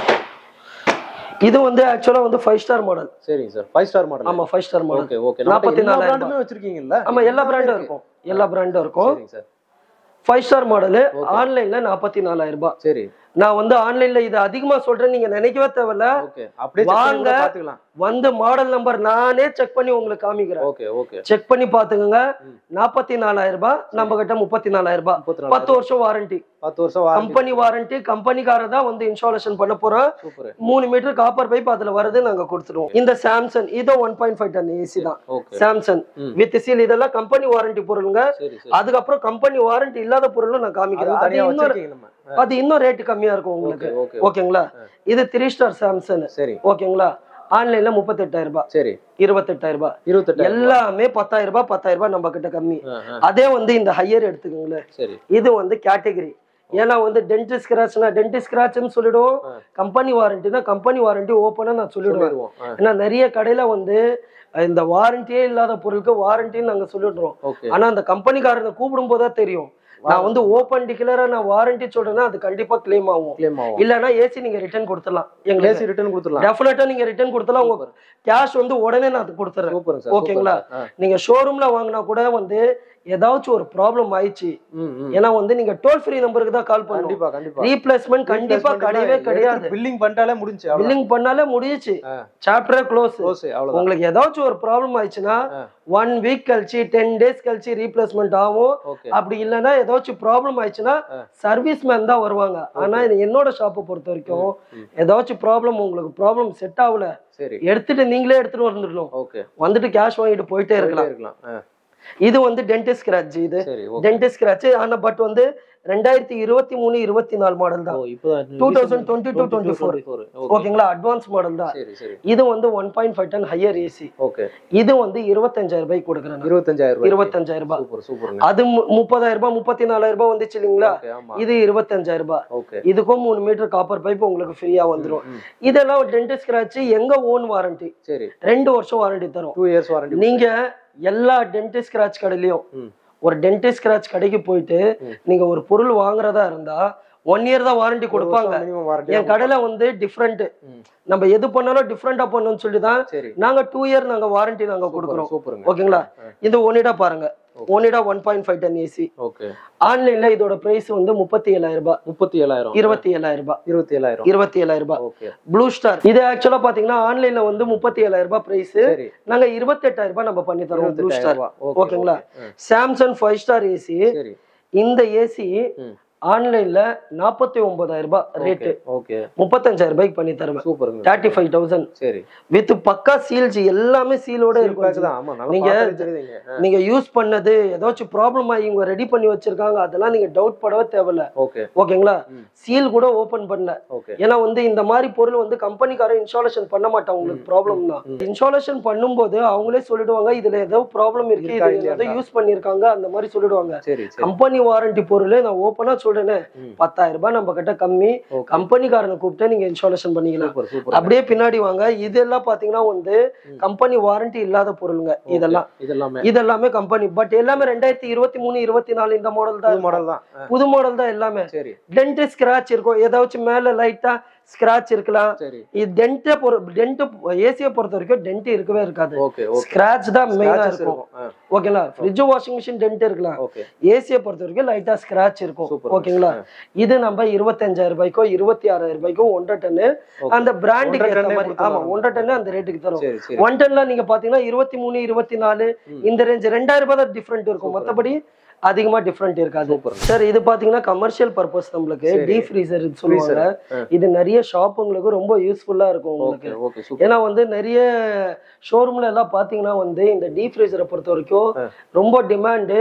இது வந்து ஆக்சுவலா வந்து ஃபைவ் ஸ்டார் மாடல் சரிங்க சார் ஃபைவ் ஸ்டார் மாடல் ஆமா five star model okay okay நாற்பத்தி எல்லா நாலாயிரம் பிராண்டுமே வச்சிருக்கீங்கல்ல ஆமா எல்லா பிராண்டும் இருக்கும் எல்லா பிராண்டும் இருக்கும் சரிங்க சார் ஃபைவ் ஸ்டார் மாடலு ஆன்லைன்ல நாற்பத்தி நாலாயிரம் ரூபாய் சரி நான் வந்து ஆன்லைன்ல இது அதிகமா சொல்றேன் நீங்க நினைக்கவே தேவையில்ல ஓகே அப்படியே check பண்ணி வாங்க. கூட பாத்துக்கலாம் வந்து மாடல் நம்பர் நானே செக் பண்ணி உங்களுக்கு காமிக்கிறேன் ஓகே ஓகே செக் பண்ணி பாத்துக்கோங்க ம். நாற்பத்தி நாலாயிரம் ரூபாய் நம்ம கிட்ட முப்பத்தி நாலாயிரம் ரூபாய் முப்பத்தி பத்து நாலு வருஷம் வாரண்டி பத்து வருஷம் வாரண்டி கம்பெனி வாரண்டி கம்பெனிக்காரர் தான் வந்து இன்ஸ்டாலேஷன் பண்ண போறோம் சூப்பர் மூணு மீட்டர் காப்பர் பைப் அதுல வருது நாங்க கொடுத்துருவோம் இந்த சாம்சங் இதோ one point five ton AC தான் ஓகே சாம்சங் ம். வித் சீல் இதெல்லாம் கம்பெனி வாரண்டி பொருளுங்க சரி சரி அதுக்கப்புறம் கம்பெனி வாரண்டி இல்லாத பொருளும் நான் அது காமிக்கிறேன் அது தனியா இன்னொரு வச்சிருக்கீங்க நம்ம அது இன்னும் ரேட் கம்மியா இருக்கும் ஓகே உங்களுக்கு ஓகே ஓகேங்களா இது த்ரீ ஸ்டார் சாம்சங் சரி ஓகேங்களா ஆன்லைன்ல முப்பத்தெட்டாயிரம் ரூபாய் சரி இருபத்தெட்டாயிரம் ரூபாய் இருபத்தெட்டாயிரம் எல்லாமே பத்தாயிரம் ரூபாய் பத்தாயிரம் ரூபாய் நம்ம கிட்ட கம்மி ஆ, ஆ, அதே வந்து இந்த ஹையர் எடுத்துக்கோங்களேன் சரி இது வந்து கேட்டகரி ஏன்னா வந்து டென்டிஸ்ட் ஸ்கிராச்னா டென்டிஸ்ட் ஸ்கிராச்னு சொல்லிடுவோம் ஆ. கம்பெனி வாரண்டினா கம்பெனி வாரண்டி ஓப்பனா நான் சொல்லிடுவேன் சொல்லிடுவோம் ஆ, ஏன்னா நிறைய கடையில வந்து இந்த வாரண்டியே இல்லாத பொருளுக்கு வாரண்டின்னு நாங்க சொல்லிடுறோம் ஓகே ஆனா அந்த கம்பெனிக்காரனை கூப்பிடும் போதா தெரியும் நான் வந்து ஓப்பன் டிக்ளரா நான் வாரண்டி சொல்றேன்னா அது கண்டிப்பா கிளைம் ஆகும் கிளைம் ஆகும் இல்லனா ஏசி நீங்க ரிட்டர்ன் கொடுத்துடலாம் எங்களுக்கு ஏசி ரிட்டர்ன் கொடுத்துடலாம் டெஃபினட்டா நீங்க ரிட்டர்ன் கொடுத்தலாம் உங்க கேஷ் வந்து உடனே நான் அது கொடுத்துறேன் சூப்பருங்க சார் ஓகேங்களா? நீங்க ஷோரூம்ல வாங்கினா கூட வந்து ஏதாச்சும் ஒரு ப்ராப்ளம் ஆயிடுச்சு ம் ம் ஏன்னா வந்து நீங்க டோல் ஃப்ரீ நம்பருக்கு தான் கால் பண்ணணும் கண்டிப்பா கண்டிப்பா ரீப்ளேஸ்மெண்ட் கண்டிப்பா கிடையவே கிடையாது பில்லிங் பண்ணிட்டாலே முடிஞ்சு அவ்வளவு பில்லிங் பண்ணாலே முடிஞ்சுச்சு ஆ. சாப்டரே க்ளோஸ் க்ளோஸ் அவ்வளவுதான் உங்களுக்கு ஏதாச்சும் ஒரு ப்ராப்ளம் ஆயிடுச்சுன்னா ஆ. ஒன் வீக் கழிச்சு டென் டேஸ் கழிச்சு ரீப்ளேஸ்மெண்ட் ஆகும் ஓகே அப்படி இல்லைன்னா ஏதாச்சும் ப்ராப்ளம் ஆயிடுச்சுன்னா ஆ. சர்வீஸ் மேன் தான் வருவாங்க ஆனா இது என்னோட ஷாப்பை பொறுத்த வரைக்கும் ம். ஏதாச்சும் ப்ராப்ளம் உங்களுக்கு ப்ராப்ளம் செட் ஆகல சரி எடுத்துட்டு நீங்களே எடுத்துட்டு வந்துடணும் ஓகே வந்துட்டு கேஷ் வாங்கிட்டு போயிட்டே இருக்கலாம் இருக்கலாம் ஆ, இது வந்து டென்டிஸ்ட் ஸ்கிராட்ச் இது சரி ஓகே டென்டிஸ்ட் ஸ்கிராட்ச் ஆனா பட் வந்து ரெண்டாயிரத்தி இருபத்தி மூணு இருபத்தி நாலு மாடல் ஓ தான் இப்போதான் 2022, 24. ஓகே ஓகேங்களா அட்வான்ஸ் மாடல் தான் சரி சரி இது வந்து one point five ton Haier AC okay இது வந்து இருபத்தஞ்சாயிரம் ரூபாய் கொடுக்குறேன் இருபத்தஞ்சாயிரம் ரூபாய் இருபத்தஞ்சாயிரம் ரூபாய் சூப்பர் சூப்பருங்க அது மு- முப்பதாயிரம் ரூபாய் முப்பத்தி நாலாயிரம் ரூபாய் வந்துச்சு இல்லைங்களா ஓகே ஆமா இது இருபத்தஞ்சாயிரம் ரூபாய் ஓகே இதுக்கும் மூணு மீட்டர் காப்பர் பைப் உங்களுக்கு ஃப்ரீயா வந்துரும் ம், இதெல்லாம் டென்டிஸ்ட் ஸ்கிராட்ச் எங்க ஓன் வாரண்டி சரி ரெண்டு வருஷம் வாரண்டி தரும் டூ இயர்ஸ் வாரண்டி நீங்க எல்லா டென்டிஸ்ட் ஸ்கிராட்ச் கடையிலயும் ம் ஒரு டென்டிஸ்ட் ஸ்கிராட்ச் கடைக்கு போயிட்டு ம். நீங்க ஒரு பொருள் வாங்குறதா இருந்தா ஒன் இயர் தான் வாரண்டி கொடுப்பாங்க மினிமம் வாரண்டி என் கடையில வந்து டிஃப்ரெண்ட் ம். நம்ம எது பண்ணாலும் டிஃப்ரெண்டா பண்ணணும்னு சொல்லி தான் சரி நாங்க டூ இயர் நாங்க வாரண்டி நாங்க கொடுக்குறோம் சூப்பருங்க ஓகேங்களா ஆ. இந்த ஒனிடா பாருங்க Onida one point five ton AC okay ஆன்லைன்ல இதோட பிரைஸ் வந்து முப்பத்தி ஏழாயிரம் ரூபாய் முப்பத்தி ஏழாயிரம் இருபத்தி ஏழாயிரம் ரூபாய் இருபத்தி ஏழாயிரம் இருபத்தி ஏழாயிரம் ரூபாய் ஓகே ப்ளூ ஸ்டார் இது ஆக்சுவலா பாத்தீங்கன்னா ஆன்லைன்ல வந்து முப்பத்தி ஏழாயிரம் ரூபாய் பிரைஸ் சரி நாங்க இருபத்தெட்டாயிரம் ரூபாய் நம்ம பண்ணி தரோம் ப்ளூ இருபத்தெட்டாயிரம் ஸ்டார் ரூபாய். ஓகே, ஓகேங்களா ஓகே. ஆ, சாம்சங் ஃபைவ் ஸ்டார் ஏசி சரி இந்த ஏசி ம். ஆன்லைன்ல நாற்பத்தி ஒன்பதாயிரம் ரூபாய் ரேட்டு ஓகே முப்பத்தஞ்சாயிரம் ரூபாய்க்கு பண்ணி தருவேன் சூப்பருங்க தேர்ட்டி ஃபைவ் தௌசண்ட் சரி வித் பக்கா சீல்ஸ் எல்லாமே சீலோட Seal pack இருக்கும் தான் ஆமா நல்லா நீங்க- பார்த்தாலே தெரியுதுங்க ஆ, நீங்க யூஸ் பண்ணது ஏதாச்சும் ப்ராப்ளம் ஆகி இவங்க ரெடி பண்ணி வச்சிருக்காங்க அதெல்லாம் நீங்க டவுட் படவே தேவையில்ல ஓகே ஓகேங்களா ம். சீல் கூட ஓபன் பண்ணல ஓகே ஏன்னா வந்து இந்த மாதிரி பொருள் வந்து கம்பெனிக்காரன் இன்ஸ்டாலேஷன் பண்ண மாட்டாங்க உங்களுக்கு ப்ராப்ளம் தான் இன்ஸ்டாலேஷன் பண்ணும்போது அவங்களே சொல்லிடுவாங்க இதுல ஏதோ ப்ராப்ளம் இருக்கு இருக்கா இது ஏதோ இல்லையாடா? யூஸ் பண்ணிருக்காங்க அந்த மாதிரி சொல்லிடுவாங்க சரி சரி கம்பெனி வாரண்டி பொருள் நான் ஓப்பனா சொல்றேனே ம். பத்தாயிரம் ரூபாய் நம்ம கிட்ட கம்மி ஓகே கம்பெனிக்காரனை கூப்பிட்டு நீங்க இன்ஸ்டாலேஷன் பண்ணிக்கலாம் சூப்பர் சூப்பர் அப்படியே பின்னாடி வாங்க இதெல்லாம் பாத்தீங்கன்னா வந்து கம்பெனி வாரண்டி இல்லாத பொருளுங்க இதெல்லாம் இதெல்லாமே இதெல்லாமே கம்பெனி பட் எல்லாமே ரெண்டாயிரத்தி இருபத்தி மூணு இருபத்தி நாலு இந்த மாடல் தான் புது மாடல் தான் ஆ, புது மாடல் தான் எல்லாமே சரி டென்ட் ஸ்கிராச் இருக்கும் ஏதாச்சும் மேல லைட்டா ஸ்கிராச் இருக்கலாம் சரி இது டென்ட்டை பொறு டென்ட் ஏசியை பொறுத்த வரைக்கும் டென்ட் இருக்கவே இருக்காது ஓகே ஓகே ஸ்கிராச் தான் மெயினா Scratches இருக்கும் இருக்கும் ஆ, ஓகேங்களா ஃப்ரிட்ஜ் வாஷிங் மிஷின் டென்ட் இருக்கலாம் ஓகே ஏசியை பொறுத்த வரைக்கும் லைட்டா ஸ்கிராச் இருக்கும் சூப்பர் ஓகேங்களா இது நம்ம இருபத்தஞ்சாயிரம் ரூபாய்க்கோ இருபத்தி ஆறாயிரம் ரூபாய்க்கோ ஒன்றரை டன்னு Okay. அந்த பிராண்டுக்கு ஒன்றரை ஏற்ற டன்னே மாதிரி ஆமா கொடுத்துருவாங்க. ஒன்றரை டன்னு அந்த ரேட்டுக்கு தரும் சரி சரி ஒன் டன்ல நீங்க பாத்தீங்கன்னா இருபத்தி மூணு இருபத்தி நாலு ம். இந்த ரேஞ்ச் ரெண்டாயிரம் ரூபாய் தான் டிஃப்ரெண்ட் இருக்கும் மத்தபடி அதிகமா டிஃப்ரெண்ட் இருக்காது சூப்பர் சார் இது பாத்தீங்கன்னா கமர்ஷியல் பர்பஸ் நம்மளுக்கு சரி. டீப் ஃப்ரீசர் சொல்லுவாங்க ஆ. இது நிறைய ஷாப்புங்களுக்கு ரொம்ப யூஸ்ஃபுல்லா இருக்கும் உங்களுக்கு ஓகே ஓகே சூப்பர் ஏன்னா வந்து நிறைய ஷோரூம்ல எல்லாம் பாத்தீங்கன்னா வந்து இந்த டீப் ஃப்ரீசரை பொறுத்த வரைக்கும் ஆ. ரொம்ப டிமாண்டு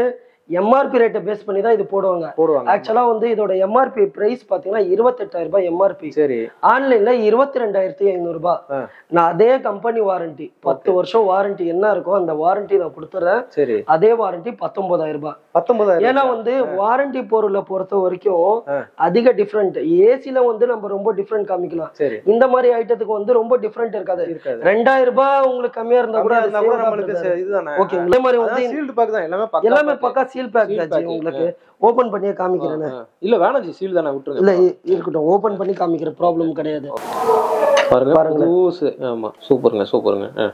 எம்ஆர்பி ரேட்டை பேஸ் பண்ணி தான் இது போடுவாங்க போடுவாங்க ஆக்சுவலா வந்து இதோட எம்ஆர்பி பிரைஸ் பாத்தீங்கன்னா இருபத்தெட்டாயிரம் ரூபாய் எம்ஆர்பி சரி ஆன்லைன்ல இருபத்தி ரெண்டாயிரத்தி ஐநூறு ரூபாய் ஆ. நான் அதே கம்பெனி வாரண்டி பத்து வருஷம் வாரண்டி என்ன இருக்கோ அந்த வாரண்டி நான் கொடுத்துறேன் சரி அதே வாரண்டி பத்தொன்பதாயிரம் ரூபாய் பத்தொன்பதாயிரம் ஏன்னா வந்து வாரண்டி பொருளை பொறுத்த வரைக்கும் ஆ. அதிக டிஃப்ரெண்ட் ஏசில வந்து நம்ம ரொம்ப டிஃப்ரெண்ட் காமிக்கலாம் சரி இந்த மாதிரி ஐட்டத்துக்கு வந்து ரொம்ப டிஃப்ரெண்ட் இருக்காது இருக்காது ரெண்டாயிரம் ரூபாய் உங்களுக்கு கம்மியா இருந்தா கூட கம்மியா இருந்தா கூட நம்மளுக்கு ஓகே ச- இதுதானே இதே மாதிரி வந்து சீல்டு பேக் தான் எல்லாமே பக்கா எல்லாமே pack. பக்கா சீல் பேக் Seal ஆச்சு pack. உங்களுக்கு ஓபன் பண்ணியே காமிக்கிறேன் ஆ. இல்ல வேணாம் ஜி சீல் தானே விட்டுருங்க இல்ல இ- இருக்கட்டும் ஓபன் பண்ணி காமிக்கிற ப்ராப்ளம் கிடையாது பாருங்க பாருங்களேன். புதுசு ஆமா சூப்பருங்க சூப்பருங்க ஆ.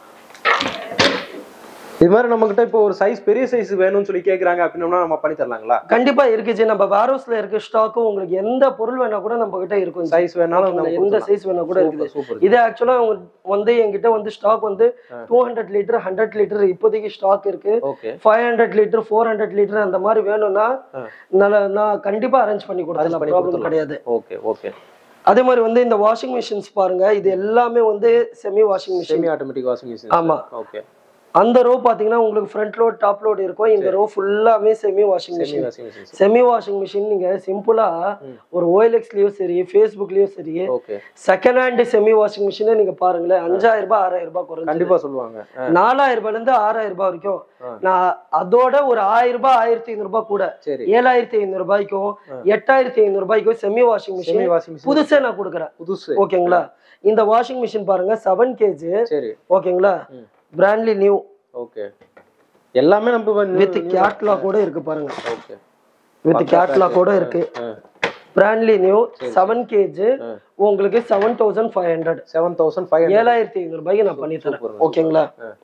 இது மாதிரி நம்ம கிட்ட இப்போ ஒரு சைஸ் பெரிய சைஸ் வேணும்னு சொல்லி கேக்குறாங்க அப்படின்னா நம்ம பண்ணி தரலாங்களா கண்டிப்பா இருக்குச்சு நம்ம வேர்ஹவுஸ்ல இருக்க ஸ்டாக்கும் உங்களுக்கு எந்த பொருள் வேணா கூட நம்ம கிட்ட இருக்கும் சைஸ் வேணாலும் நம்ம எந்த சைஸ் வேணா கூட இருக்குது சூப்பர் இது ஆக்சுவலா வந்து என்கிட்ட வந்து ஸ்டாக் வந்து two hundred litre hundred litre இப்போதைக்கு ஸ்டாக் இருக்கு okay five hundred litre four hundred litre அந்த மாதிரி வேணும்னா ஆ. நல்ல நான் கண்டிப்பா அரேஞ்ச் பண்ணி கொடுத்தலாம் பண்ணி ப்ராப்ளம் கொடுத்துடலாம். கிடையாது ஓகே ஓகே அதே மாதிரி வந்து இந்த வாஷிங் மிஷின்ஸ் பாருங்க இது எல்லாமே வந்து semi washing machine semi automatic washing machine ஆமா ஓகே அந்த ரோ பாத்தீங்கன்னா உங்களுக்கு ஃப்ரண்ட் லோட் டாப் லோட் இருக்கும் இந்த ரோ ஃபுல்லாமே semi washing semi machine washing machine semi washing machine நீங்க சிம்பிளா ஒரு ஓஎல்எக்ஸ்லயும் சரி ஃபேஸ்புக்லயும் சரி okay second hand semi washing மிஷினே நீங்க பாருங்களேன் அஞ்சாயிரம் ரூபாய் ஆறாயிரம் ரூபாய் குறைஞ்சு கண்டிப்பா சொல்லுவாங்க ஆ, நாலாயிரம் ரூபாய்ல இருந்து ஆறாயிரம் ரூபாய் வரைக்கும் ஆ. நான் அதோட ஒரு ஆயிரம் ரூபாய் ஆயிரத்தி ஐநூறு ரூபாய் கூட சரி ஏழாயிரத்தி ஐநூறு ரூபாய்க்கும் எட்டாயிரத்தி ஐநூறு ரூபாய்க்கும் semi washing semi machine washing machine புதுசா நான் கொடுக்குறேன் புதுசு ஓகேங்களா இந்த வாஷிங் மிஷின் பாருங்க செவன் கேஜி சரி ஓகேங்களா ம். பிராண்ட்லி நியூ ஓகே எல்லாமே நம்ம வித் கேட்லாக் கூட இருக்கு பாருங்க ஓகே வித் கேட்லாக் கூட இருக்கு பிராண்ட்லி நியூ செவன் கேஜி உங்களுக்கு seven thousand five hundred seven thousand five ஏழாயிரத்தி ஐநூறு ரூபாய்க்கு நான் பண்ணி தரேன் சூப்பர் ஓகேங்களா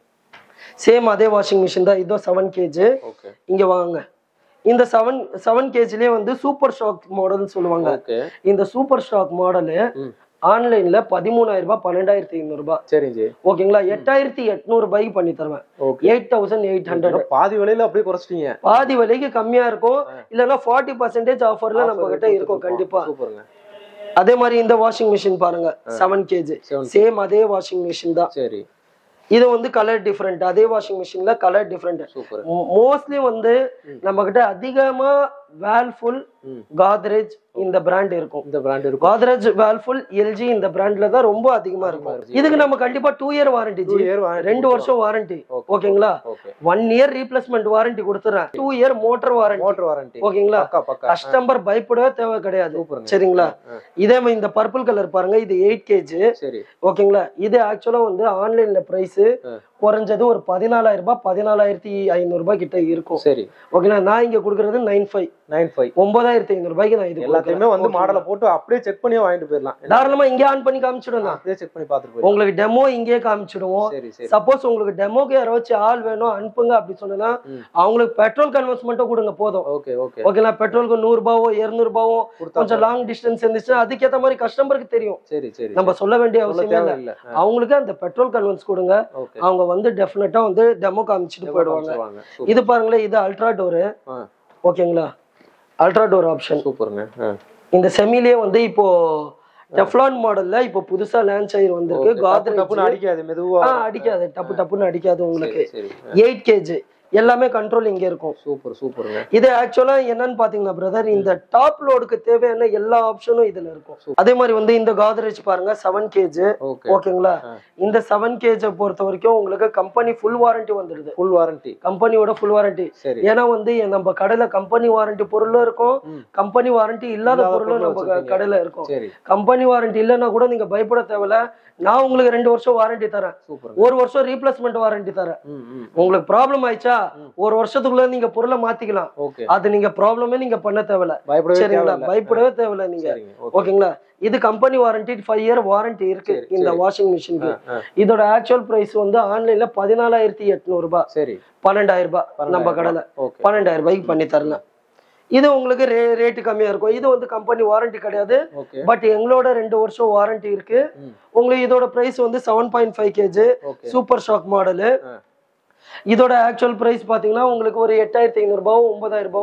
சேம் அதே வாஷிங் மிஷின் தான் இதோ செவன் கேஜி ஓகே இங்க வாங்க இந்த செவன் செவன் கேஜிலே வந்து சூப்பர் ஸ்டாக் மாடல்னு சொல்லுவாங்க ஓகே இந்த சூப்பர் ஸ்டாக் மாடலு ம். ஆன்லைன்ல பதிமூணாயிரம் ரூபாய் பன்னெண்டாயிரத்தி ஐநூறு ரூபாய் சரிங்க ஜி ஓகேங்களா எட்டாயிரத்தி எட்நூறு ரூபாய்க்கு பண்ணி தருவேன் okay eight thousand eight hundred பாதி விலையில அப்படியே குறைச்சிட்டீங்க பாதி விலைக்கு கம்மியா இருக்கும் இல்லைன்னா ஃபார்ட்டி பர்சன்டேஜ் ஆஃபர்ல நம்ம கிட்ட இருக்கும் கண்டிப்பா சூப்பருங்க அதே மாதிரி இந்த வாஷிங் மிஷின் பாருங்க செவன் கேஜி Seven சேம் அதே வாஷிங் மிஷின் தான் சரி இது வந்து கலர் டிஃப்ரெண்ட் அதே வாஷிங் மிஷின்ல கலர் டிஃப்ரெண்ட் சூப்பர் மோஸ்ட்லி வந்து நம்ம கிட்ட அதிகமா வேல்ஃபுல் ம். காத்ரேஜ் இந்த பிராண்ட் இருக்கும் இந்த பிராண்ட் இருக்கும் காத்ரேஜ் வேல்ஃபுல் எல்ஜி இந்த பிராண்ட்ல தான் ரொம்ப அதிகமா இருக்கும் இதுக்கு நம்ம கண்டிப்பா two year warranty Two year warranty ரெண்டு வருஷம் வாரண்டி Okay. ஓகேங்களா okay one year replacement warranty கொடுத்துறேன் two year motor warranty motor warranty ஓகேங்களா பக்கா பக்கா கஸ்டமர் பயப்படவே தேவை கிடையாது சூப்பருங்க சரிங்களா ஆ. இதே மாதிரி இந்த பர்பிள் கலர் பாருங்க இது எயிட் கேஜி சரி ஓகேங்களா இது ஆக்சுவலா வந்து ஆன்லைன்ல பிரைஸ் ஆ. குறைஞ்சது ஒரு பதினாலாயிரம் ரூபாய் பதினாலாயிரத்தி ஐநூறு ரூபாய் கிட்ட இருக்கும் சரி ஓகேங்களா நான் இங்க கொடுக்கறது நைன் ஃபைவ் நைன் ஃபைவ் ஒன்பதாயிரத்தி ஐநூறு ரூபாய்க்கு நான் இது எல்லாத்தையுமே வந்து கொடுக்குறேன். மாடலை போட்டு அப்படியே செக் பண்ணியே வாங்கிட்டு போயிடலாம் தாராளமா இங்கே ஆன் பண்ணி காமிச்சிடும் தான் அப்படியே செக் பண்ணி பார்த்துட்டு போயிடலாம் உங்களுக்கு டெமோ இங்கே காமிச்சிடுவோம் சரி சரி சப்போஸ் உங்களுக்கு டெமோக்கு யாராச்சும் ஆள் வேணும் அனுப்புங்க அப்படி சொன்னா ம். அவங்களுக்கு பெட்ரோல் கன்வெர்ஸ் மட்டும் கொடுங்க போதும் ஓகே ஓகே ஓகேங்களா பெட்ரோலுக்கு நூறு ரூபாவோ இருநூறு ரூபாவோ கொடுத்தா கொஞ்சம் லாங் டிஸ்டன்ஸ் இருந்துச்சுன்னா அதுக்கேற்ற மாதிரி கஸ்டமருக்கு தெரியும் சரி சரி நம்ம சொல்ல வேண்டிய சொல்ல அவசியமே இல்லை தேவையில்லை அவங்களுக்கு அந்த பெட்ரோல் கன்வென்ஸ் கொடுங்க ஓகே அவங்க வந்து டெஃபினட்டா வந்து டெமோ காமிச்சிட்டு போயிடுவாங்க வாங்க இது பாருங்களேன் இது அல்ட்ரா டோரு ஆ. ஓகேங்களா அல்ட்ரா டோர் ஆப்ஷன் சூப்பருங்க ஆ. இந்த செமிலேயே வந்து இப்போ டெஃப்லான் மாடல்ல இப்போ புதுசா லான்ச் ஆகி வந்திருக்கு Okay. டப்பு டப்புன்னு காத்ரேஜ் அடிக்காது மெதுவா ஆ அடிக்காது டப்பு டப்புன்னு அடிக்காது உங்களுக்கு சரி எயிட் கேஜி எல்லாமே கண்ட்ரோல் இங்க இருக்கும் சூப்பர் சூப்பருங்க இது ஆக்சுவலா என்னன்னு பாத்தீங்கன்னா பிரதர் இந்த டாப் லோடுக்கு தேவையான எல்லா ஆப்ஷனும் இதுல இருக்கும் அதே மாதிரி வந்து இந்த காத்ரேஜ் பாருங்க செவன் கேஜி ஓகே ஓகேங்களா ஆ. இந்த செவன் கேஜை பொறுத்த வரைக்கும் உங்களுக்கு கம்பெனி ஃபுல் வாரண்டி வந்துடுது ஃபுல் வாரண்டி கம்பெனியோட ஃபுல் வாரண்டி சரி ஏன்னா வந்து நம்ம கடையில கம்பெனி வாரண்டி பொருளும் இருக்கும் ம். கம்பெனி வாரண்டி இல்லாத இல்லாத பொருளும் பொருளும் நம்ம வச்சிருக்கீங்க. கடையில இருக்கும் சரி கம்பெனி வாரண்டி இல்லைன்னா கூட நீங்க பயப்பட தேவையில்ல நான் உங்களுக்கு ரெண்டு வருஷம் வாரண்டி தரேன் சூப்பருங்க ஒரு வருஷம் ரீப்ளேஸ்மெண்ட் வாரண்டி தரேன் ம் ம் உங்களுக்கு ப்ராப்ளம் ஆயிடுச்சா ஒரு வருஷத்துக்குள்ள நீங்க பொருளை மாத்திக்கலாம் ஓகே அது நீங்க ப்ராப்ளமே நீங்க பண்ண தேவையில்ல பயப்படவே சரிங்களா தேவையில்ல பயப்படவே தேவையில்ல நீங்க சரிங்க ஓகே ஓகேங்களா இது company warranty five year warranty இருக்கு சரி, இந்த சரி. வாஷிங் மிஷினுக்கு ஆ, இதோட ஆக்சுவல் பிரைஸ் வந்து ஆன்லைன்ல பதினாலாயிரத்தி எட்நூறு ரூபாய் சரி பன்னெண்டாயிரம் ரூபாய் நம்ம கடையில ஓகே பன்னெண்டாயிரம் ரூபாய்க்கு பண்ணி தரலாம் இது உங்களுக்கு ரே ரேட்டு கம்மியா இருக்கும் இது வந்து கம்பெனி வாரண்டி கிடையாது ஓகே பட் எங்களோட ரெண்டு வருஷம் வாரண்டி இருக்கு ம். உங்களுக்கு இதோட பிரைஸ் வந்து seven point five KG okay super shock model ஆ. இதோட ஆக்சுவல் பிரைஸ் பாத்தீங்கன்னா உங்களுக்கு ஒரு எட்டாயிரத்தி ஐநூறு ரூபாவோ ஒன்பதாயிரம் ரூபாவோ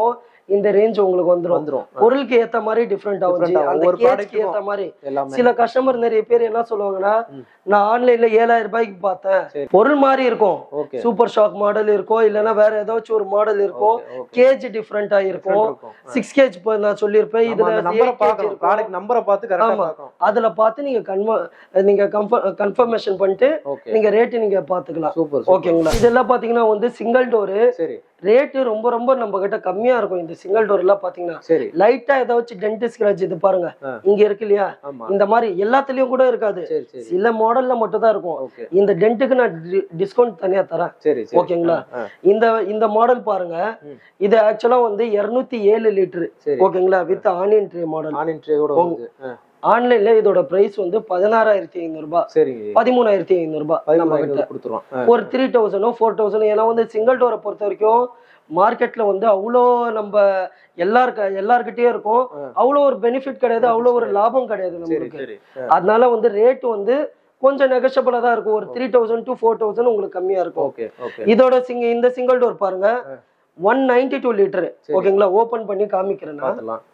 இந்த ரேஞ்ச் உங்களுக்கு வந்துரும் வந்துரும் பொருளுக்கு ஏத்த மாதிரி டிஃப்ரெண்ட் ஆகும் Different ஆகும். அந்த ஒவ்வொரு கேஜ்க்கு product-க்கும் ஏத்த மாதிரி எல்லாமே சில கஸ்டமர் நிறைய பேர் என்ன சொல்லுவாங்கன்னா ம். நான் ஆன்லைன்ல ஏழாயிரம் ரூபாய்க்கு பார்த்தேன் சரி. பொருள் மாதிரி இருக்கும் ஓகே சூப்பர் ஷாக் மாடல் இருக்கும் இல்லைன்னா வேற ஏதாச்சும் ஒரு மாடல் இருக்கும் கேஜ் டிஃப்ரெண்டா இருக்கும் சிக்ஸ் கேஜ் நான் சொல்லியிருப்பேன் இதுல நம்பரை 8 kg பார்க்கணும் இருக்கும். ப்ராடக்ட் நம்பரை பார்த்து கரெக்டா ஆமா. பார்க்கணும் அதுல பார்த்து நீங்க கன்ஃபர்ம் நீங்க கன்ஃபர்மேஷன் பண்ணிட்டு ஓகே நீங்க ரேட் நீங்க பாத்துக்கலாம் சூப்பர் ஓகேங்களா இதெல்லாம் பாத்தீங்கன்னா வந்து சிங்கிள் டோரு சரி ரேட்டு ரொம்ப ரொம்ப நம்ம கிட்ட கம்மியா இருக்கும் இந்த சிங்கிள் டோர் எல்லாம் பாத்தீங்கன்னா சரி லைட்டா ஏதாச்சும் டென்ட் ஸ்கிராச் இது பாருங்க ஆ. இங்க இருக்கு இல்லையா ஆமா இந்த மாதிரி எல்லாத்துலயும் கூட இருக்காது சரி சரி சில மாடல்ல மட்டும் தான் இருக்கும் ஓகே இந்த டென்ட்டுக்கு நான் டிஸ்கவுண்ட் தனியா தரேன் சரி சரி ஓகேங்களா? ஆ, இந்த இந்த மாடல் பாருங்க ம். இது ஆக்சுவலா வந்து 207 ஏழு லிட்டர் சரி ஓகேங்களா with onion tray model onion ட்ரேயோட வருது ஆ, ஆன்லைன்ல இதோட பிரைஸ் வந்து பதினாறாயிரத்தி ஐநூறு ரூபாய் சரிங்க பதிமூணாயிரத்தி ஐநூறு ரூபாய் நம்ம பதிமூணு கிட்ட கொடுத்துருவோம் ஆ, ஒரு த்ரீ தௌசண்டோ ஃபோர் தௌசண்ட் ஏன்னா வந்து சிங்கிள் டோரை பொறுத்த வரைக்கும் மார்க்கெட்ல வந்து அவ்வளோ நம்ம எல்லாருக்க எல்லார்கிட்டயும் இருக்கும் ஆ. அவ்வளோ ஒரு பெனிஃபிட் கிடையாது அவ்வளோ ஒரு லாபம் கிடையாது சரி நம்மளுக்கு சரி ஆ, அதனால வந்து ரேட் வந்து கொஞ்சம் நெகஷபிளா தான் இருக்கும் ஒரு three thousand to four thousand உங்களுக்கு கம்மியா இருக்கும் ஓகே ஓகே இதோட சிங்க இந்த சிங்கிள் டோர் பாருங்க ஒன் நைன்டி டூ லிட்டர் சரி. ஓகேங்களா ஓபன் பண்ணி காமிக்கிறேன் நான். பார்த்துலாம்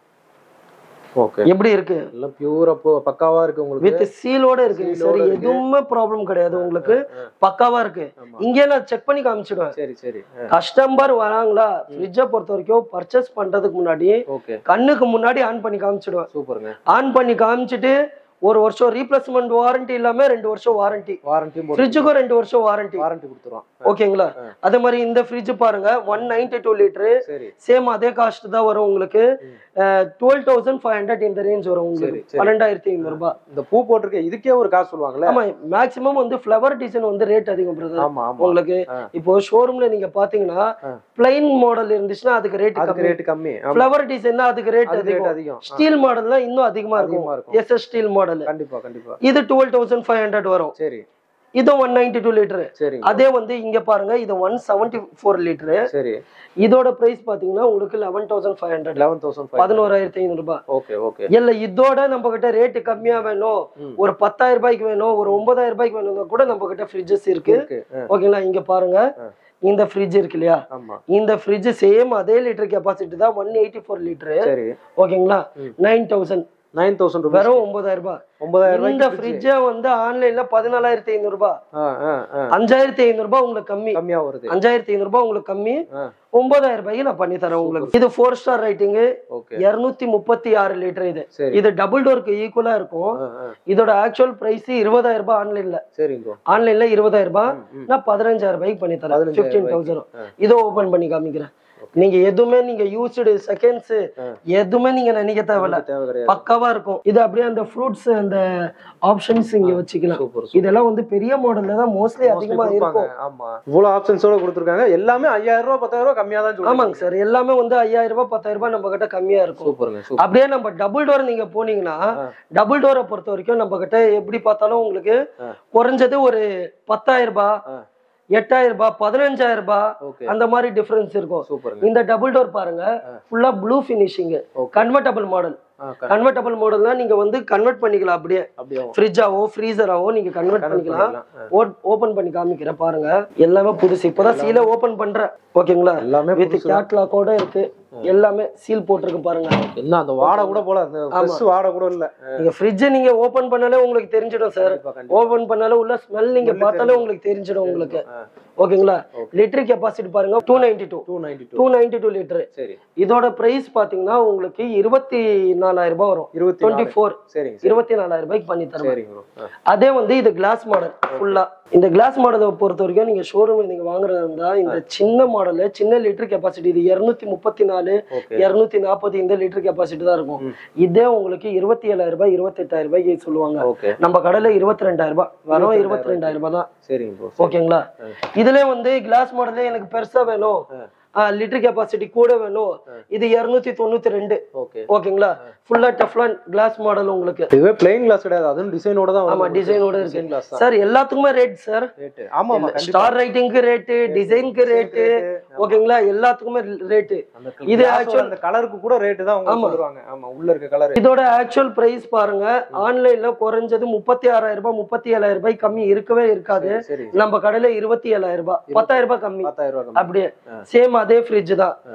ஓகே எப்படி இருக்கு எல்லாம் பியூரா பக்காவா இருக்கு உங்களுக்கு வித் சீலோட இருக்கு Seal சரி ஓட இருக்கு. எதுவுமே ப்ராப்ளம் கிடையாது உங்களுக்கு ஆ, பக்காவா இருக்கு ஆமா. இங்கே நான் செக் பண்ணி காமிச்சிடுவேன் சரி சரி ஆ, கஸ்டமர் வராங்களா ஃப்ரிட்ஜை பொறுத்த வரைக்கும் பர்ச்சேஸ் பண்றதுக்கு முன்னாடி ஓகே கண்ணுக்கு முன்னாடி ஆன் பண்ணி காமிச்சிடுவேன் சூப்பருங்க ஆன் பண்ணி காமிச்சிட்டு ஒரு வருஷம் ரீப்ளேஸ்மெண்ட் வாரண்டி இல்லாம ரெண்டு வருஷம் வாரண்டி வாரண்டியும் போட்டு ஃப்ரிட்ஜுக்கும் ரெண்டு வருஷம் வாரண்டி வாரண்டி கொடுத்துருவோம் ஓகேங்களா ஆ. அதே மாதிரி இந்த ஃப்ரிட்ஜ் பாருங்க ஒன் நைன்டி டூ லிட்டரு சரி சேம் அதே காஸ்ட் தான் வரும் உங்களுக்கு ம். டுவெல் தௌசண்ட் ஃபைவ் ஹண்ட்ரட் இந்த ரேஞ்ச் வரும் சரி, உங்களுக்கு சரி. பன்னெண்டாயிரத்தி ஐநூறு ரூபாய் இந்த பூ போட்டிருக்க இதுக்கே ஒரு காசு சொல்லுவாங்கல்ல ஆமா மேக்ஸிமம் வந்து ஃப்ளவர் டிசைன் வந்து ரேட் அதிகம் பிரதர் ஆமா ஆமா உங்களுக்கு ஆ. இப்போ ஷோரூம்ல நீங்க பாத்தீங்கன்னா ஆ. பிளைன் மாடல் இருந்துச்சுன்னா அதுக்கு ரேட் அதுக்கு கம்மி ரேட் கம்மி ஆமா. ஃப்ளவர் டிசைன்னா அதுக்கு ரேட் அதுக்கு ரேட் அதிகம் அதிகம் ஆ, ஸ்டீல் மாடல்னா இன்னும் அதிகமா அதிகமா இருக்கும் இருக்கும். எஸ்எஸ் ஸ்டீல் மாடல் கண்டிப்பா கண்டிப்பா இது டுவெல் தௌசண்ட் ஃபைவ் ஹண்ட்ரட் வரும் சரி இது ஒன் நைன்டி டூ லிட்டரு சரிங்க அதே வந்து இங்க பாருங்க இது ஒன் செவன்டி ஃபோர் லிட்டரு சரி இதோட பிரைஸ் பாத்தீங்கன்னா உங்களுக்கு eleven thousand five hundred eleven thousand பதினோராயிரத்தி ஐநூறு ரூபாய் ஓகே ஓகே இல்ல இதோட நம்ம கிட்ட ரேட்டு கம்மியா வேணும் ம். ஒரு பத்தாயிரம் ரூபாய்க்கு வேணும் ஒரு ஒன்பதாயிரம் ரூபாய்க்கு வேணும்னா கூட நம்ம கிட்ட ஃப்ரிட்ஜஸ் இருக்கு இருக்கு ஆ, ஓகேங்களா இங்க பாருங்க ஆ. இந்த ஃப்ரிட்ஜ் இருக்கு இல்லையா ஆமா இந்த ஃப்ரிட்ஜ் சேம் அதே லிட்டர் கெப்பாசிட்டி தான் ஒன் எயிட்டி ஃபோர் லிட்டரு சரி ஓகேங்களா ம். Nine thousand nine thousand rupees வெறும் ஒன்பதாயிரம் ரூபாய் ஒன்பதாயிரம் இந்த ரூபாய்க்கு fridge. ஃப்ரிட்ஜை வந்து ஆன்லைன்ல பதினாலாயிரத்தி ஐநூறு ரூபாய் ஆ, ஆ, ஆ. அஞ்சாயிரத்தி ஐநூறு ரூபாய் உங்களுக்கு கம்மி கம்மியா வருது அஞ்சாயிரத்தி ஐநூறு ரூபாய் உங்களுக்கு கம்மி ஆ, ஒன்பதாயிரம் ரூபாய்க்கு நான் பண்ணி தரேன் உங்களுக்கு இது ஃபோர் ஸ்டார் ரைட்டிங் ஓகே இருநூத்தி முப்பத்தி ஆறு லிட்டர் இது சரி இது டபுள் டோருக்கு ஈக்குவலா இருக்கும் ஆ, ஆ. இதோட ஆக்சுவல் பிரைஸ் இருபதாயிரம் ரூபாய் ஆன்லைன்ல சரிங்க bro. ஆன்லைன்ல இருபதாயிரம் ரூபாய் ம், ம். நான் பதினஞ்சாயிரம் ரூபாய்க்கு பண்ணி தரேன் 15,000 பிப்டீன் தௌசண்ட் ஆ. இதோ ஓபன் பண்ணி காமிக்கிறேன் நீங்க எதுவுமே நீங்க யூஸ்டு செகண்ட்ஸ் ஆ. எதுவுமே நீங்க நினைக்க தேவையில்ல நமக்கு தேவை கிடையாது பக்காவா இருக்கும் இது அப்படியே அந்த ஃப்ரூட்ஸ் அந்த ஆப்ஷன்ஸ் இங்க வச்சுக்கலாம் சூப்பர் இதெல்லாம் வந்து பெரிய மாடல்ல தான் மோஸ்ட்லி அதிகமா இருக்கும் ஆமா இவ்வளவு ஆப்ஷன்ஸோட கொடுத்துருக்காங்க எல்லாமே ஐயாயிரம் ரூபாய் பத்தாயிரம் ரூபாய் கம்மியா தான் சொல்லுவாங்க ஆமாங்க சார் எல்லாமே வந்து ஐயாயிரம் ரூபாய் பத்தாயிரம் ரூபாய் நம்ம கிட்ட கம்மியா இருக்கும் சூப்பருங்க சூப்பர் அப்படியே நம்ம டபுள் டோர் நீங்க போனீங்கன்னா ஆ. டபுள் டோரை பொறுத்த வரைக்கும் நம்ம கிட்ட எப்படி பார்த்தாலும் உங்களுக்கு ஆ. குறைஞ்சது ஒரு பத்தாயிரம் ரூபாய் ஆ. எட்டாயிரம் ரூபாய் பதினஞ்சாயிரம் ரூபாய் ஓகே அந்த மாதிரி டிஃபரன்ஸ் இருக்கும் சூப்பருங்க இந்த டபுள் டோர் பாருங்க ஆ. ஃபுல்லா blue finishing Okay. Convertible model ஆ, க- கன்வெர்டபிள் மாடல்னா நீங்க வந்து கன்வெர்ட் பண்ணிக்கலாம் அப்படியே அப்படியே ஃப்ரிட்ஜாவோ ஃப்ரீசராவோ நீங்க கன்வெர்ட் connect பண்ணிக்கலாம் பண்ணிக்கலாம். ஆ. ஓபன் பண்ணி காமிக்கிறேன் பாருங்க எல்லாமே புதுசு இப்பதான் சீலை ஓபன் பண்றேன் ஓகேங்களா எல்லாமே வித் புதுசு தான். கேட்லாக்கோட இருக்கு எல்லாமே சீல் போட்டிருக்கு பாருங்க என்ன அந்த வாடை கூட போல அந்த ஃப்ரெஷ் வாடை கூட இல்ல நீங்க ஃப்ரிட்ஜ் நீங்க ஓபன் பண்ணாலே உங்களுக்கு தெரிஞ்சிடும் சார் கண்டிப்பா, கண்டிப்பா. ஓபன் பண்ணாலே உள்ள ஸ்மெல் நீங்க Smell பார்த்தாலே உங்களுக்கு தெரிஞ்சிடும் உங்களுக்கு ஆ, ஓகேங்களா Okay. லிட்டர் கெப்பாசிட்டி பாருங்க two ninety two 292 two ninety two litre சரி இதோட பிரைஸ் பாத்தீங்கன்னா உங்களுக்கு இருபத்தி நாலாயிரம் ரூபாய் வரும் இருபத்தி டுவெண்ட்டி ஃபோர் சரிங்க சரி இருபத்தி நாலாயிரம் ரூபாய்க்கு பண்ணி தருவேன் சரிங்க bro. ஆ, அதே வந்து இது கிளாஸ் மாடல் ஃபுல்லா இந்த கிளாஸ் மாடலை பொறுத்த வரைக்கும் நீங்க ஷோரூம்ல நீங்க வாங்குறதா இருந்தா இந்த சின்ன மாடல் சின்ன லிட்டர் கெப்பாசிட்டி இது இருநூத்தி முப்பத்தி நாலு ஓகே இருநூத்தி நாற்பது இந்த லிட்டர் கெப்பாசிட்டி தான் இருக்கும் ம். இதே உங்களுக்கு இருபத்தி ஏழாயிரம் ரூபாய் இருபத்தி எட்டாயிரம் ரூபாய்க்கு சொல்லுவாங்க ஓகே நம்ம கடையில இருபத்தி ரெண்டாயிரம் ரூபாய் வரும் 22,000 இருபத்தி ரெண்டாயிரம் ரூபாய் தான் சரிங்க ப்ரோ ஓகேங்களா இதுல வந்து கிளாஸ் மாடலே எனக்கு பெருசா வேணும் லிட்டர் கெப்பாசிட்டி கூட வேணும் இது இருநூத்தி தொண்ணூத்தி ரெண்டு ஓகே ஓகேங்களா ஃபுல்லா டெஃப்லான் கிளாஸ் மாடல் உங்களுக்கு இதுவே பிளைன் கிளாஸ் கிடையாது அதுவும் டிசைனோட தான் ஆமா டிசைனோட இருக்கு டிசைன் கிளாஸ் தான் சார் எல்லாத்துக்குமே ரேட் சார் ரேட் ஆமா ஆமா கண்டிப்பா ஸ்டார் ரைட்டிங்க்கு ரேட்டு டிசைனுக்கு ரேட்டு ஓகேங்களா எல்லாத்துக்குமே ரேட்டு அந்த இது இது actual- ஆக்சுவல் அந்த கலருக்கு கூட ரேட் தான் அவங்க ஆமா. சொல்றாங்க ஆமா உள்ள இருக்க கலர் இதோட ஆக்சுவல் பிரைஸ் பாருங்க ஆன்லைன்ல குறைஞ்சது முப்பத்தி ஆறாயிரம் ரூபாய் முப்பத்தி ஏழாயிரம் ரூபாய் கம்மி இருக்கவே இருக்காது சரி நம்ம கடையில இருபத்தி ஏழாயிரம் ரூபாய் பத்தாயிரம் ரூபாய் கம்மி பத்தாயிரம் ரூபாய் கம்மி. அப்படியே ஆ. சேம் அதே ஃப்ரிட்ஜ் தான் ஆ.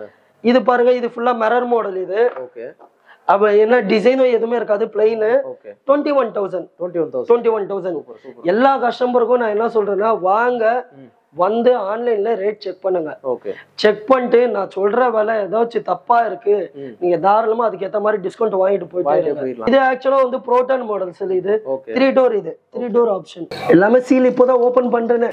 இது பாருங்க இது ஃபுல்லா மிரர் மாடல் இது ஓகே அப்ப என்ன டிசைனும் எதுவுமே இருக்காது plain okay twenty one thousand twenty one thousand twenty one thousand super super எல்லா கஸ்டமருக்கும் நான் என்ன சொல்றேன்னா வாங்க ம். வந்து ஆன்லைன்ல ரேட் செக் பண்ணுங்க ஓகே செக் பண்ணிட்டு நான் சொல்ற விலை ஏதாச்சும் தப்பா இருக்கு ம். நீங்க தாராளமா அதுக்கு ஏத்த மாதிரி டிஸ்கவுண்ட் வாங்கிட்டு போயிட்டு வாங்கிட்டே இருங்க. போயிடலாம் இது ஆக்சுவலா வந்து புரோட்டான் மாடல்ஸ் இது ஓகே த்ரீ டோர் இது த்ரீ டோர் ஆப்ஷன் எல்லாமே சீல் இப்போதான் ஓபன் பண்றேனே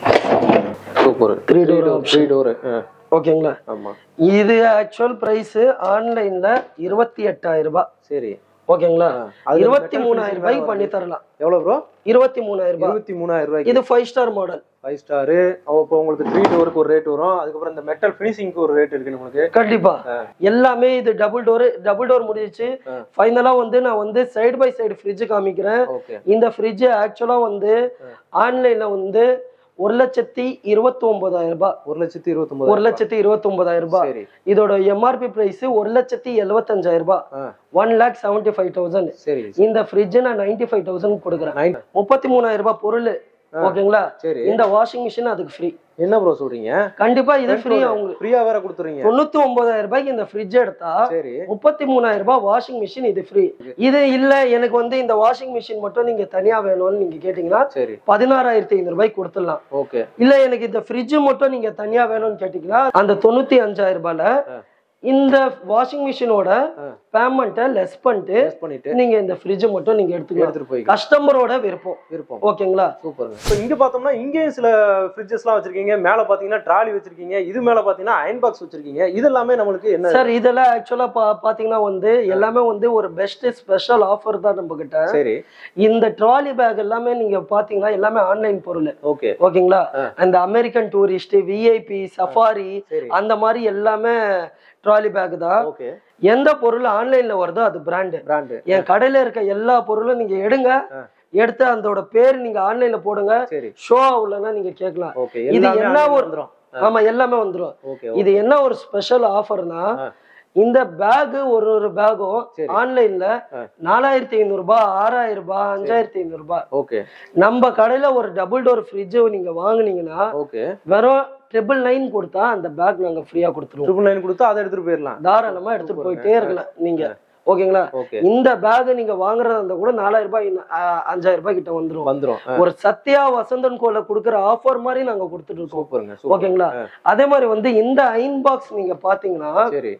super Three door three door ஓகேங்களா ஆமா இது ஆக்சுவல் பிரைஸ் ஆன்லைன்ல இருபத்தி எட்டாயிரம் ரூபாய் சரி ஓகேங்களா ஆ. அதுல இருபத்தி metal மூணாயிரம் finishing ரூபாய்க்கு வேற பண்ணி தரலாம் எவ்வளவு ப்ரோ இருபத்தி மூணாயிரம் ரூபாய் இருபத்தி மூணாயிரம் ரூபாய்க்கு இது five star model five star இப்போ உங்களுக்கு த்ரீ டோருக்கு ஒரு ரேட் வரும் அதுக்கப்புறம் இந்த மெட்டல் ஃபினிஷிங்க்கு ஒரு ரேட் இருக்கு உங்களுக்கு கண்டிப்பா எல்லாமே இது டபுள் டோர் டபுள் டோர் முடிஞ்சிச்சு ஆ. ஃபைனலா வந்து நான் வந்து சைடு பை சைடு ஃப்ரிட்ஜ் காமிக்கிறேன் ஓகே இந்த ஃப்ரிட்ஜ் ஆக்சுவலா வந்து ஆன்லைன்ல வந்து ஒரு லட்சத்தி இருபத்தி ஒன்பதாயிரம் ரூபாய் ஒரு லட்சத்தி இருபத்தி ஒரு லட்சத்தி இருபத்தி ஒன்பதாயிரம் ரூபாய் சரி இதோட எம்ஆர்பி பிரைஸ் ஒரு லட்சத்தி எழுபத்தஞ்சாயிரம் ரூபாய் ஆ one lakh seventy five thousand சரி இந்த ஃப்ரிட்ஜ் நான் நைன்டி ஃபைவ் தௌசண்ட் கொடுக்குறேன் நைன் முப்பத்தி மூணாயிரம் ரூபாய் பொருள் ஓகேங்களா சரி இந்த வாஷிங் மிஷின் அதுக்கு ஃப்ரீ என்ன ப்ரோ சொல்றீங்க கண்டிப்பா இது ஃப்ரீ அவங்களுக்கு ஃப்ரீயா வேற கொடுத்துறீங்க தொண்ணூத்தி ஒன்பதாயிரம் ரூபாய்க்கு இந்த ஃப்ரிட்ஜ் எடுத்தா சரி முப்பத்தி மூணாயிரம் ரூபாய் வாஷிங் மிஷின் இது ஃப்ரீ இது இல்ல எனக்கு வந்து இந்த வாஷிங் மிஷின் மட்டும் நீங்க தனியா வேணும்னு நீங்க கேட்டீங்கன்னா சரி பதினாறாயிரத்தி ஐநூறு ரூபாய்க்கு கொடுத்துடலாம் ஓகே இல்ல எனக்கு இந்த ஃப்ரிட்ஜ் மட்டும் நீங்க தனியா வேணும்னு கேட்டீங்கன்னா அந்த தொண்ணூத்தி அஞ்சாயிரம் ரூபாய்ல ஆ. இந்த வாஷிங் மிஷினோட ஆ. பேமெண்ட்டை லெஸ் பண்ணிட்டு டெஸ்ட் பண்ணிட்டு நீங்க இந்த ஃப்ரிட்ஜ் மட்டும் நீங்க எடுத்துக்கலாம் எடுத்துட்டு போய் கஸ்டமரோட விருப்பம் விருப்பம் ஓகேங்களா சூப்பருங்க இப்போ இங்க பார்த்தோம்னா இங்கேயும் சில ஃப்ரிட்ஜஸ்லாம் வச்சிருக்கீங்க மேல பாத்தீங்கன்னா ட்ராலி வச்சிருக்கீங்க இது மேல பாத்தீங்கன்னா அயன் பாக்ஸ் வச்சிருக்கீங்க இது எல்லாமே நம்மளுக்கு என்ன சார் இதெல்லாம் ஆக்சுவலா பா பாத்தீங்கன்னா வந்து எல்லாமே வந்து ஒரு பெஸ்ட் ஸ்பெஷல் ஆஃபர் தான் நம்ம கிட்ட சரி இந்த ட்ராலி பேக் எல்லாமே நீங்க பாத்தீங்கன்னா எல்லாமே ஆன்லைன் பொருள் ஓகே ஓகேங்களா ஆ. அந்த அமெரிக்கன் டூரிஸ்ட் விஐபி சஃபாரி சரி அந்த மாதிரி எல்லாமே ட்ராலி பேக் தான் ஓகே எந்த பொருள் ஆன்லைன்ல வருதோ அது பிராண்டு பிராண்டு என் கடையில இருக்க எல்லா பொருளும் நீங்க எடுங்க ஆ. எடுத்து அதோட பேர் நீங்க ஆன்லைன்ல போடுங்க சரி ஷோ ஆகலன்னா நீங்க கேட்கலாம் ஓகே இது எல்லாமே என்ன online ஒரு- வந்துரும் ஆமா எல்லாமே வந்துரும் ஓகே இது என்ன ஒரு ஸ்பெஷல் ஆஃபர்னா ஆ. இந்த பேக் ஒரு ஒரு பேக்கும் சரி. ஆன்லைன்ல ஆ. நாலாயிரத்தி ஐநூறு ரூபாய் ஆறாயிரம் ரூபாய் அஞ்சாயிரத்தி ஐநூறு ரூபாய் ஓகே நம்ம கடையில ஒரு டபுள் டோர் ஃப்ரிட்ஜ் நீங்க வாங்குனீங்கன்னா ஓகே வெறும் ட்ரிபிள் நைன் கொடுத்தா அந்த பேக் நாங்க ஃப்ரீயா கொடுத்துருவோம் ட்ரிபிள் நைன் கொடுத்தா அதை எடுத்துட்டு போயிடலாம் தாராளமா எடுத்துட்டு போயிட்டே இருக்கலாம் நீங்க ஓகேங்களா ஓகே இந்த பேக் நீங்க வாங்குறதா இருந்தா கூட நாலாயிரம் ரூபாய் இன்னும், ஆ, அஞ்சாயிரம் ரூபாய் கிட்ட வந்துரும் வந்துரும் ஆ, ஒரு சத்யா வசந்தன் கோல குடுக்குற ஆஃபர் மாதிரி நாங்க கொடுத்துட்டு இருக்கோம் சூப்பருங்க சூப்பர் ஓகேங்களா ஆ. அதே மாதிரி வந்து இந்த அயன் பாக்ஸ் நீங்க பாத்தீங்கன்னா சரி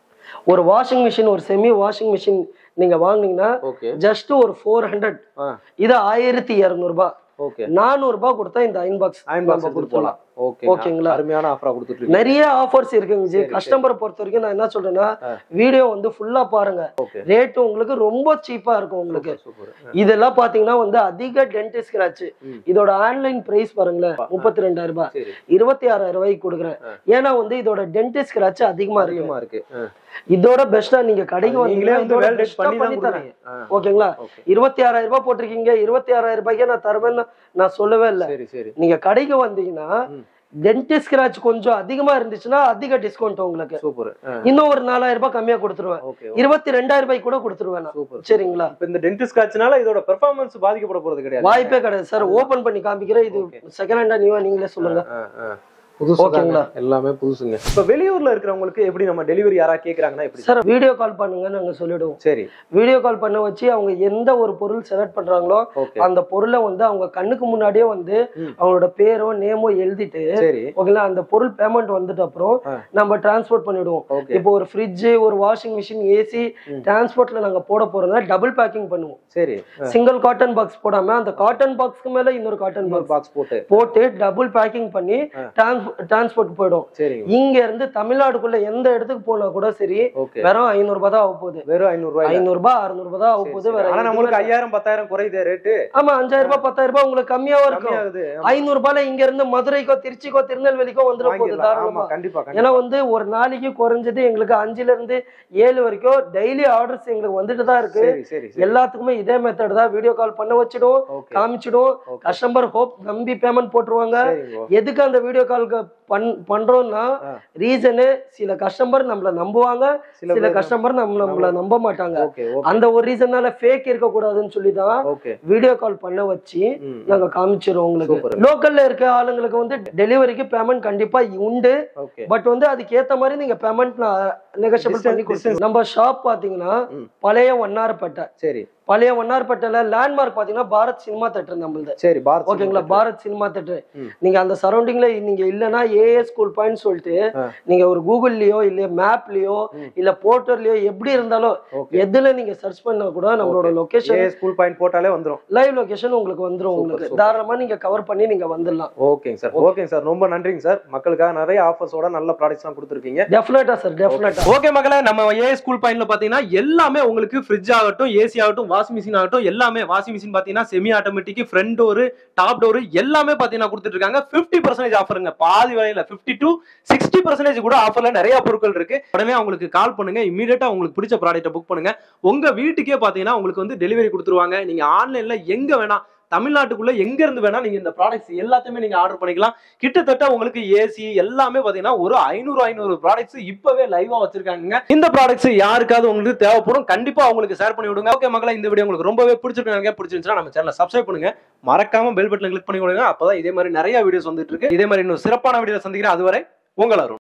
ஒரு வாஷிங் மிஷின் ஒரு செமி வாஷிங் மிஷின் நீங்க வாங்குனீங்கன்னா ஓகே ஜஸ்ட் ஒரு ஃபோர் ஹண்ட்ரட் ஆ இது ஆயிரத்தி இரநூறுபா ஓகே நானூறு ரூபாய் கொடுத்தா இந்த அயன் பாக்ஸ் அயன் பாக்ஸ் எடுத்துட்டு போலாம் ஓகே ஓகேங்களா? அருமையான ஆஃபரா கொடுத்துட்டு இருக்கீங்க நிறைய ஆஃபர்ஸ் இருக்குங்க ஜி கஸ்டமரை பொறுத்த வரைக்கும் நான் என்ன சொல்றேன்னா ஆ. வீடியோ வந்து ஃபுல்லா பாருங்க ஓகே ரேட் உங்களுக்கு ரொம்ப சீப்பா இருக்கும் உங்களுக்கு சூப்பர் இதெல்லாம் பாத்தீங்கன்னா வந்து அதிக டென்டிஸ்ட் ஸ்கிராட்ச் ம். இதோட ஆன்லைன் பிரைஸ் பாருங்களேன் முப்பத்தி ரெண்டாயிரம் ரூபாய் சரி இருபத்தி ஆறாயிரம் ரூபாய்க்கு கொடுக்குறேன் ஆ. ஏன்னா வந்து இதோட டென்டிஸ்ட் ஸ்கிராட்ச் அதிகமா இருக்கு அதிகமா இருக்கு ஆ. இதோட பெஸ்டா நீங்க கடைக்கு நீங்களே வந்தீங்கன்னா வந்து இதோட வேலிடேட் best ஆ பண்ணி தான் பண்ணி தரேன் கொடுக்குறீங்க ஆ, ஓகேங்களா ஓகே இருபத்தி ஆறாயிரம் ரூபாய் போட்டிருக்கீங்க இருபத்தி ஆறாயிரம் ரூபாய்க்கே நான் தருவேன்னு நான் சொல்லவே இல்லை சரி சரி நீங்க கடைக்கு வந்தீங்கன்னா ம். டென்டிஸ்ட் ஸ்கிராட்ச் கொஞ்சம் அதிகமா இருந்துச்சுன்னா அதிக டிஸ்கவுண்ட் உங்களுக்கு சூப்பர் இன்னும் ஒரு நாலாயிரம் ரூபாய் கம்மியா கொடுத்துருவேன் ஓகே இருபத்தி ரெண்டாயிரம் ரூபாய்க்கு கூட கொடுத்துருவேன் நான். சூப்பர் சரிங்களா இப்ப இந்த டென்டிஸ்ட் காட்சினால இதோட பெர்ஃபார்மன்ஸ் பாதிக்கப்பட போறது கிடையாது வாய்ப்பே கிடையாது சார் ஓபன் பண்ணி காமிக்கிறேன் இது செகண்ட் ஹேண்டா நியூவா நீங்களே சொல்லுங்க ஆ, ஆ. புதுசு ஓகேங்களா? தாங்க. எல்லாமே புதுசுங்க இப்ப வெளியூர்ல இருக்கிறவங்களுக்கு எப்படி நம்ம டெலிவரி யாரா கேக்குறாங்கன்னா எப்படி சார் வீடியோ கால் பண்ணுங்க நாங்க சொல்லிடுவோம் சரி வீடியோ கால் பண்ண வச்சு அவங்க எந்த ஒரு பொருள் செலக்ட் பண்றாங்களோ ஓகே அந்த பொருளை வந்து அவங்க கண்ணுக்கு முன்னாடியே வந்து ம். அவங்களோட பேரோ நேமோ எழுதிட்டு சரி ஓகேங்களா அந்த பொருள் பேமெண்ட் வந்துட்ட அப்புறம் ஆ. நம்ம டிரான்ஸ்போர்ட் பண்ணிடுவோம் ஓகே இப்போ ஒரு ஃப்ரிட்ஜ் ஒரு வாஷிங் மிஷின் ஏசி ம். டிரான்ஸ்போர்ட்ல நாங்க போட போறோம்னா டபுள் பேக்கிங் பண்ணுவோம் சரி சிங்கிள் காட்டன் பாக்ஸ் போடாம அந்த காட்டன் பாக்ஸ்க்கு மேல இன்னொரு காட்டன் இன்னொரு பாக்ஸ் பாக்ஸ் போட்டு போட்டு டபுள் பேக்கிங் பண்ணி ஆ. டிரான்ஸ்போர்ட் போயிடும் சரிங்க இங்க இருந்து தமிழ்நாடுக்குள்ள எந்த இடத்துக்கு போனா கூட சரி ஓகே வெறும் ஐநூறு ரூபாய் தான் ஆக போகுது வெறும் ஐநூறு ரூபாய் ஐநூறு ரூபாய் அறுநூறு ரூபாய் தான் ஆக போகுது வேற ஆனா நம்மளுக்கு எதுவுமே ஐயாயிரம் பத்தாயிரம் குறையுது ரேட்டு ஆமா அஞ்சாயிரம் ரூபாய் பத்தாயிரம் ரூபாய் உங்களுக்கு கம்மியாவும் இருக்கும் கம்மியாகுது ஐநூறு ரூபாய்ல இங்க இருந்து மதுரைக்கோ திருச்சிக்கோ திருநெல்வேலிக்கோ வந்துட போகுது வாங்கிடலாம். ஆமா தாராளமா கண்டிப்பா ஏன்னா கண்டிப்பா வந்து ஒரு நாளைக்கு குறைஞ்சது எங்களுக்கு அஞ்சுல இருந்து ஏழு வரைக்கும் டெய்லி ஆர்டர்ஸ் எங்களுக்கு வந்துட்டு தான் இருக்கு சரி சரி சரி எல்லாத்துக்குமே இதே மெத்தட் தான் வீடியோ கால் பண்ண வச்சிடும் ஓகே காமிச்சிடும் ஓகே கஸ்டமர் ஹோப் நம்பி பேமெண்ட் போட்டுருவாங்க சரிங்க எதுக்கு அந்த வீடியோ கால் நாங்க பண் பண்றோம்னா ஆ. ரீசனு சில கஸ்டமர் நம்மள நம்புவாங்க சில சில கஸ்டமர் நம்ம நம்மள நம்ப மாட்டாங்க ஓகே அந்த ஒரு ரீசன்னால ஃபேக் இருக்க கூடாதுன்னு சொல்லி தான் ஓகே வீடியோ கால் பண்ண வச்சு நாங்க காமிச்சிரோம் உங்களுக்கு Super. லோக்கல்ல இருக்க ஆளுங்களுக்கு வந்து டெலிவரிக்கு பேமெண்ட் கண்டிப்பா உண்டு ஓகே பட் வந்து அதுக்கு ஏத்த மாதிரி நீங்க பேமெண்ட் நெகோஷியபிள் Distance- பண்ணி கொடுத்துருவோம் நம்ம ஷாப் பாத்தீங்கன்னா ம். பழைய வண்ணாரப்பேட்டை சரி பழைய வண்ணாரப்பேட்டையில லேண்ட்மார்க் பாத்தீங்கன்னா பாரத் சினிமா தேட்டர் நம்மளது சரி பாரத் ஓகேங்களா பாரத் சினிமா தேட்டர் ம். நீங்க அந்த சரௌண்டிங்ல நீங்க இல்லனா ஏஏ ஸ்கூல் பாயிண்ட் சொல்லிட்டு ஆ. நீங்க ஒரு கூகுள்லயோ இல்ல மேப்லயோ ம். இல்ல போர்ட்டர்லயோ எப்படி இருந்தாலும் ஓகே எதுல நீங்க சர்ச் பண்ணா கூட நம்மளோட லொகேஷன் ஏ ஸ்கூல் பாயிண்ட் போட்டாலே வந்துரும் லைவ் லொகேஷன் உங்களுக்கு வந்துரும் Super, உங்களுக்கு super. தாராளமா நீங்க கவர் பண்ணி நீங்க வந்துடலாம் ஓகேங்க சார் ஓகேங்க சார் ரொம்ப நன்றிங்க சார் மக்களுக்காக நிறைய ஆஃபர்ஸோட நல்ல ப்ராடக்ட்ஸ்லாம் கொடுத்துருக்கீங்க டெஃபினட்டா சார் டெஃபினட்டா ஓகே மக்களே நம்ம ஏ ஸ்கூல் பாயிண்ட்ல பாத்தீங்கன்னா எல்லாமே உங்களுக்கு ஃப்ரிட்ஜ் ஆகட்டும் ஏசி ஆகட்டும் வாஷிங் மிஷின் ஆகட்டும் எல்லாமே வாஷிங் மிஷின் பாத்தீங்கன்னா semi automatic front door top door எல்லாமே பாத்தீங்கன்னா கொடுத்துட்டு இருக்காங்க 50% பர்சன்டேஜ் ஆஃபருங்க பாதி விலையில 50 டு சிக்ஸ்டி பர்சன்டேஜ் கூட ஆஃபர்ல நிறைய பொருட்கள் இருக்கு உடனே அவங்களுக்கு கால் பண்ணுங்க இமீடியட்டா உங்களுக்கு பிடிச்ச ப்ராடக்ட்டை புக் பண்ணுங்க உங்க வீட்டுக்கே பாத்தீங்கன்னா உங்களுக்கு வந்து டெலிவரி கொடுத்துருவாங்க நீங்க ஆன்லைன்ல எங்க வேணா தமிழ்நாட்டுக்குள்ள எங்க இருந்து வேணா நீங்க இந்த ப்ராடக்ட்ஸ் எல்லாத்தையுமே நீங்க ஆர்டர் பண்ணிக்கலாம் கிட்டத்தட்ட உங்களுக்கு ஏசி எல்லாமே பாத்தீங்கன்னா ஒரு ஐநூறு ஐநூறு ப்ராடக்ட்ஸ் இப்பவே லைவா வச்சிருக்காங்க இந்த ப்ராடக்ட்ஸ் யாருக்காவது உங்களுக்கு தேவைப்படும் கண்டிப்பா அவங்களுக்கு ஷேர் பண்ணி விடுங்க ஓகே மக்களே இந்த வீடியோ உங்களுக்கு ரொம்பவே பிடிச்சிருக்கு பிடிச்சிருந்துச்சுன்னா நம்ம சேனலை சப்ஸ்கிரைப் பண்ணுங்க மறக்காம பெல் பட்டனை கிளிக் பண்ணி விடுங்க அப்பதான் இதே மாதிரி நிறைய வீடியோஸ் வந்துட்டு இருக்கு இதே மாதிரி இன்னும் சிறப்பான வீடியோ சந்திக்கிறேன் அதுவரை உங்கள் அருண்